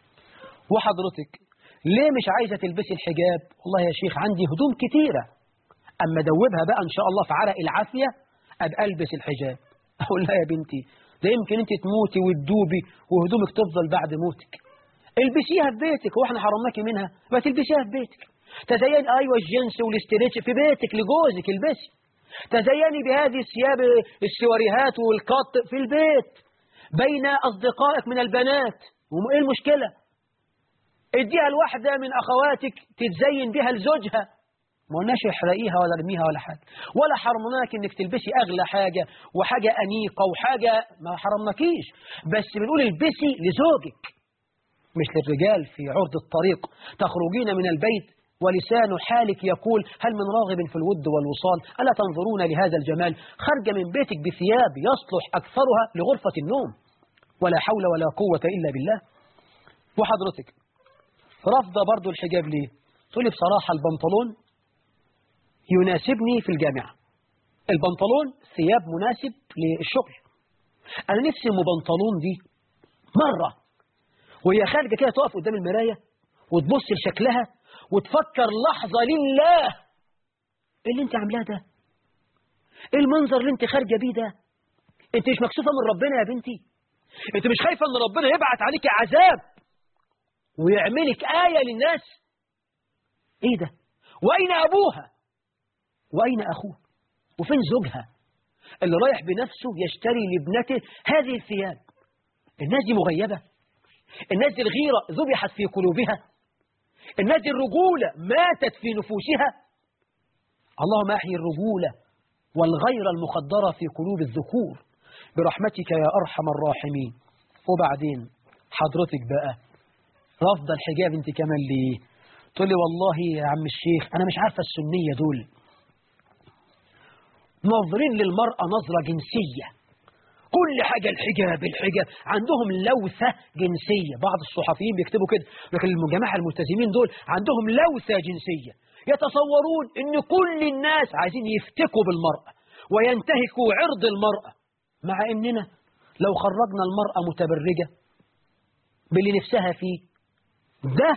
Speaker 2: وحضرتك ليه مش عايزة تلبسي الحجاب والله يا شيخ عندي هدوم كتيرة أما دوبها بقى إن شاء الله في عرق العافية أبقى ألبس الحجاب أقول لها يا بنتي ده يمكن أنت تموتي وتدوبي وهدومك تفضل بعد موتك البسيها في بيتك واحنا حرمناكي منها ما تلبسيها في بيتك تزين أيوة الجنس والاستريتش في بيتك لجوزك البسي تزيني بهذه الثياب السواريهات والقط في البيت بين أصدقائك من البنات وإيه المشكلة اديها الواحدة من أخواتك تتزين بها لزوجها ما قلناش احرقيها ولا ارميها ولا حاجة ولا حرمناك انك تلبسي اغلى حاجة وحاجة انيقة وحاجة ما حرمناكيش بس بنقول البسي لزوجك مش للرجال في عرض الطريق تخرجين من البيت ولسان حالك يقول هل من راغب في الود والوصال ألا تنظرون لهذا الجمال خرج من بيتك بثياب يصلح أكثرها لغرفة النوم ولا حول ولا قوة إلا بالله وحضرتك رفض برضو الحجاب ليه تقولي بصراحة البنطلون يناسبني في الجامعة البنطلون ثياب مناسب للشغل أنا نفسي أم بنطلون دي مرة وهي خارجة كده تقف قدام المراية وتبص لشكلها وتفكر لحظة لله ايه اللي انت عاملاه ده ايه المنظر اللي انت خارجة بيه ده انت مش مكسوفة من ربنا يا بنتي انت مش خايفة ان ربنا يبعت عليك عذاب ويعملك آية للناس ايه ده واين ابوها واين اخوه وفين زوجها اللي رايح بنفسه يشتري لابنته هذه الثياب الناس دي مغيبة الناس دي الغيرة ذبحت في قلوبها الناس دي الرجولة ماتت في نفوسها اللهم احيي الرجولة والغير المخدرة في قلوب الذكور برحمتك يا أرحم الراحمين وبعدين حضرتك بقى رافضة الحجاب انت كمان ليه تقول لي والله يا عم الشيخ أنا مش عارفة السنية دول ناظرين للمرأة نظرة جنسية كل حاجة الحجاب الحجاب عندهم لوثة جنسية بعض الصحفيين بيكتبوا كده لكن الجماعة الملتزمين دول عندهم لوثة جنسية يتصورون ان كل الناس عايزين يفتكوا بالمرأة وينتهكوا عرض المرأة مع اننا لو خرجنا المرأة متبرجة باللي نفسها فيه ده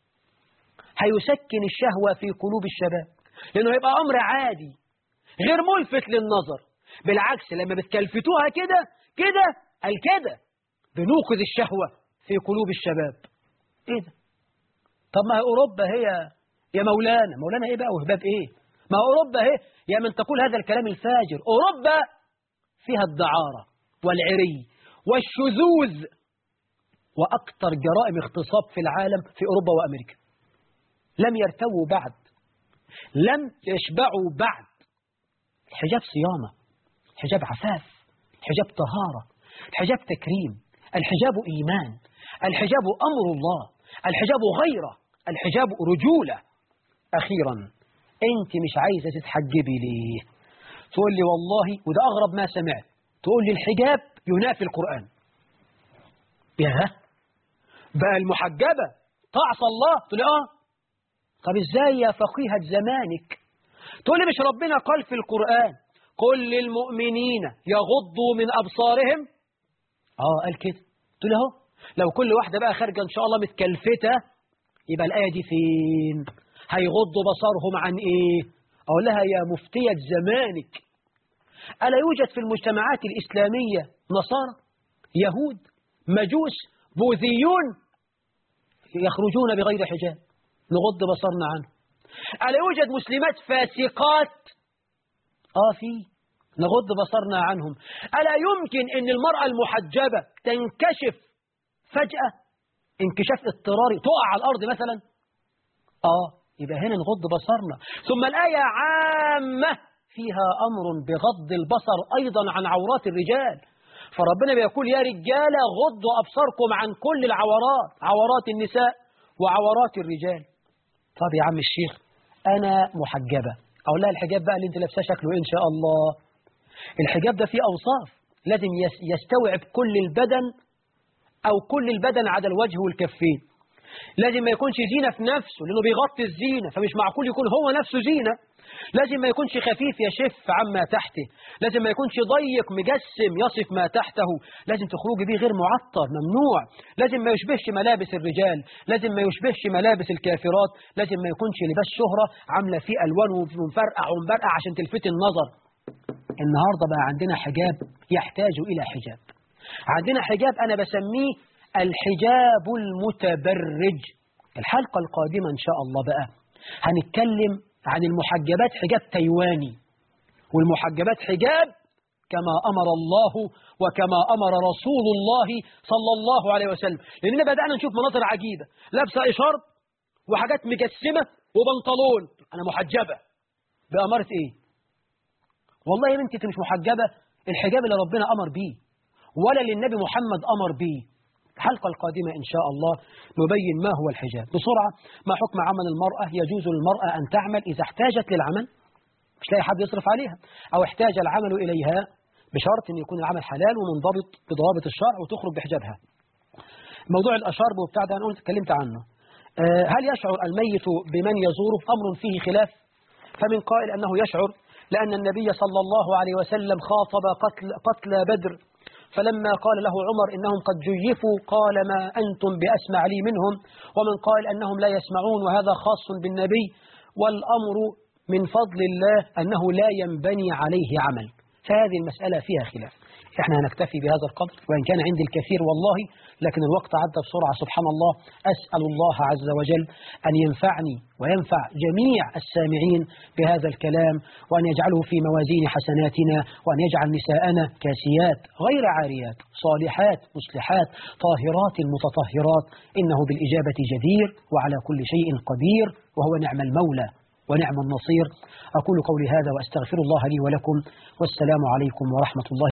Speaker 2: هيسكن الشهوة في قلوب الشباب لأنه هيبقى أمر عادي غير ملفت للنظر بالعكس لما بتكلفتوها كده كده قال كده بنوقظ الشهوة في قلوب الشباب ايه ده طب ما هي أوروبا هي يا مولانا مولانا ايه بقى وهباب ايه ما أوروبا هي يا من تقول هذا الكلام الفاجر أوروبا فيها الدعارة والعري والشذوذ وأكثر جرائم اغتصاب في العالم في أوروبا وأمريكا لم يرتووا بعد لم يشبعوا بعد الحجاب صيانة الحجاب عفاف الحجاب طهارة الحجاب تكريم الحجاب إيمان الحجاب أمر الله الحجاب غيرة الحجاب رجولة أخيرا أنت مش عايزة تتحجبي ليه تقول لي والله وده أغرب ما سمعت تقول لي الحجاب ينافي القرآن ياه بقى المحجبة تعصى الله تقول لي آه طب إزاي يا فقيهة زمانك تقول لي مش ربنا قال في القرآن قل للمؤمنين يغضوا من أبصارهم آه قال كده تقول اهو لو كل واحدة بقى خارجة إن شاء الله متكلفتة يبقى الآية دي فين هيغضوا بصرهم عن إيه أقول لها يا مفتية زمانك ألا يوجد في المجتمعات الإسلامية نصارى يهود مجوس بوذيون يخرجون بغير حجاب نغض بصرنا عنه ألا يوجد مسلمات فاسقات آه في نغض بصرنا عنهم ألا يمكن أن المرأة المحجبة تنكشف فجأة انكشاف اضطراري تقع على الأرض مثلا آه يبقى هنا نغض بصرنا ثم الآية عامة فيها أمر بغض البصر أيضا عن عورات الرجال فربنا بيقول يا رجالة غضوا أبصاركم عن كل العورات عورات النساء وعورات الرجال طب يا عم الشيخ أنا محجبة أقول لها الحجاب بقى اللي أنت لابساه شكله إيه إن شاء الله الحجاب ده فيه أوصاف لازم يستوعب كل البدن أو كل البدن عدا الوجه والكفين لازم ما يكونش زينة في نفسه لأنه بيغطي الزينة فمش معقول يكون هو نفسه زينة لازم ما يكونش خفيف يشف عما تحته لازم ما يكونش ضيق مجسم يصف ما تحته لازم تخرجي بيه غير معطر ممنوع لازم ما يشبهش ملابس الرجال لازم ما يشبهش ملابس الكافرات لازم ما يكونش لباس شهرة عاملة فيه ألوان ومفرقع ومبرقع عشان تلفت النظر النهاردة بقى عندنا حجاب يحتاج إلى حجاب عندنا حجاب أنا بسميه الحجاب المتبرج الحلقة القادمة إن شاء الله بقى هنتكلم عن المحجبات حجاب تايواني والمحجبات حجاب كما أمر الله وكما أمر رسول الله صلى الله عليه وسلم لأننا بدأنا نشوف مناظر عجيبة لابسة إشارب وحاجات مجسمة وبنطلون أنا محجبة بأمارة إيه والله يا بنتي انت مش محجبة الحجاب اللي ربنا أمر بيه ولا للنبي محمد أمر بيه الحلقة القادمة إن شاء الله نبين ما هو الحجاب بسرعة ما حكم عمل المرأة يجوز للمرأة أن تعمل إذا احتاجت للعمل مش لاقي حد يصرف عليها أو احتاج العمل إليها بشرط أن يكون العمل حلال ومنضبط بضوابط الشرع وتخرج بحجابها موضوع الأشارب وبتاع ده أنا قلت اتكلمت عنه هل يشعر الميت بمن يزوره أمر فيه خلاف فمن قائل أنه يشعر لأن النبي صلى الله عليه وسلم خاطب قتل, قتل بدر فلما قال له عمر إنهم قد جيفوا قال ما أنتم بأسمع لي منهم ومن قال أنهم لا يسمعون وهذا خاص بالنبي والأمر من فضل الله أنه لا ينبني عليه عمل فهذه المسألة فيها خلاف احنا هنكتفي بهذا القدر وإن كان عندي الكثير والله لكن الوقت عدى بسرعة سبحان الله أسأل الله عز وجل أن ينفعني وينفع جميع السامعين بهذا الكلام وأن يجعله في موازين حسناتنا وأن يجعل نساءنا كاسيات غير عاريات صالحات مصلحات طاهرات متطهرات إنه بالإجابة جدير وعلى كل شيء قدير وهو نعم المولى ونعم النصير أقول قولي هذا وأستغفر الله لي ولكم والسلام عليكم ورحمة الله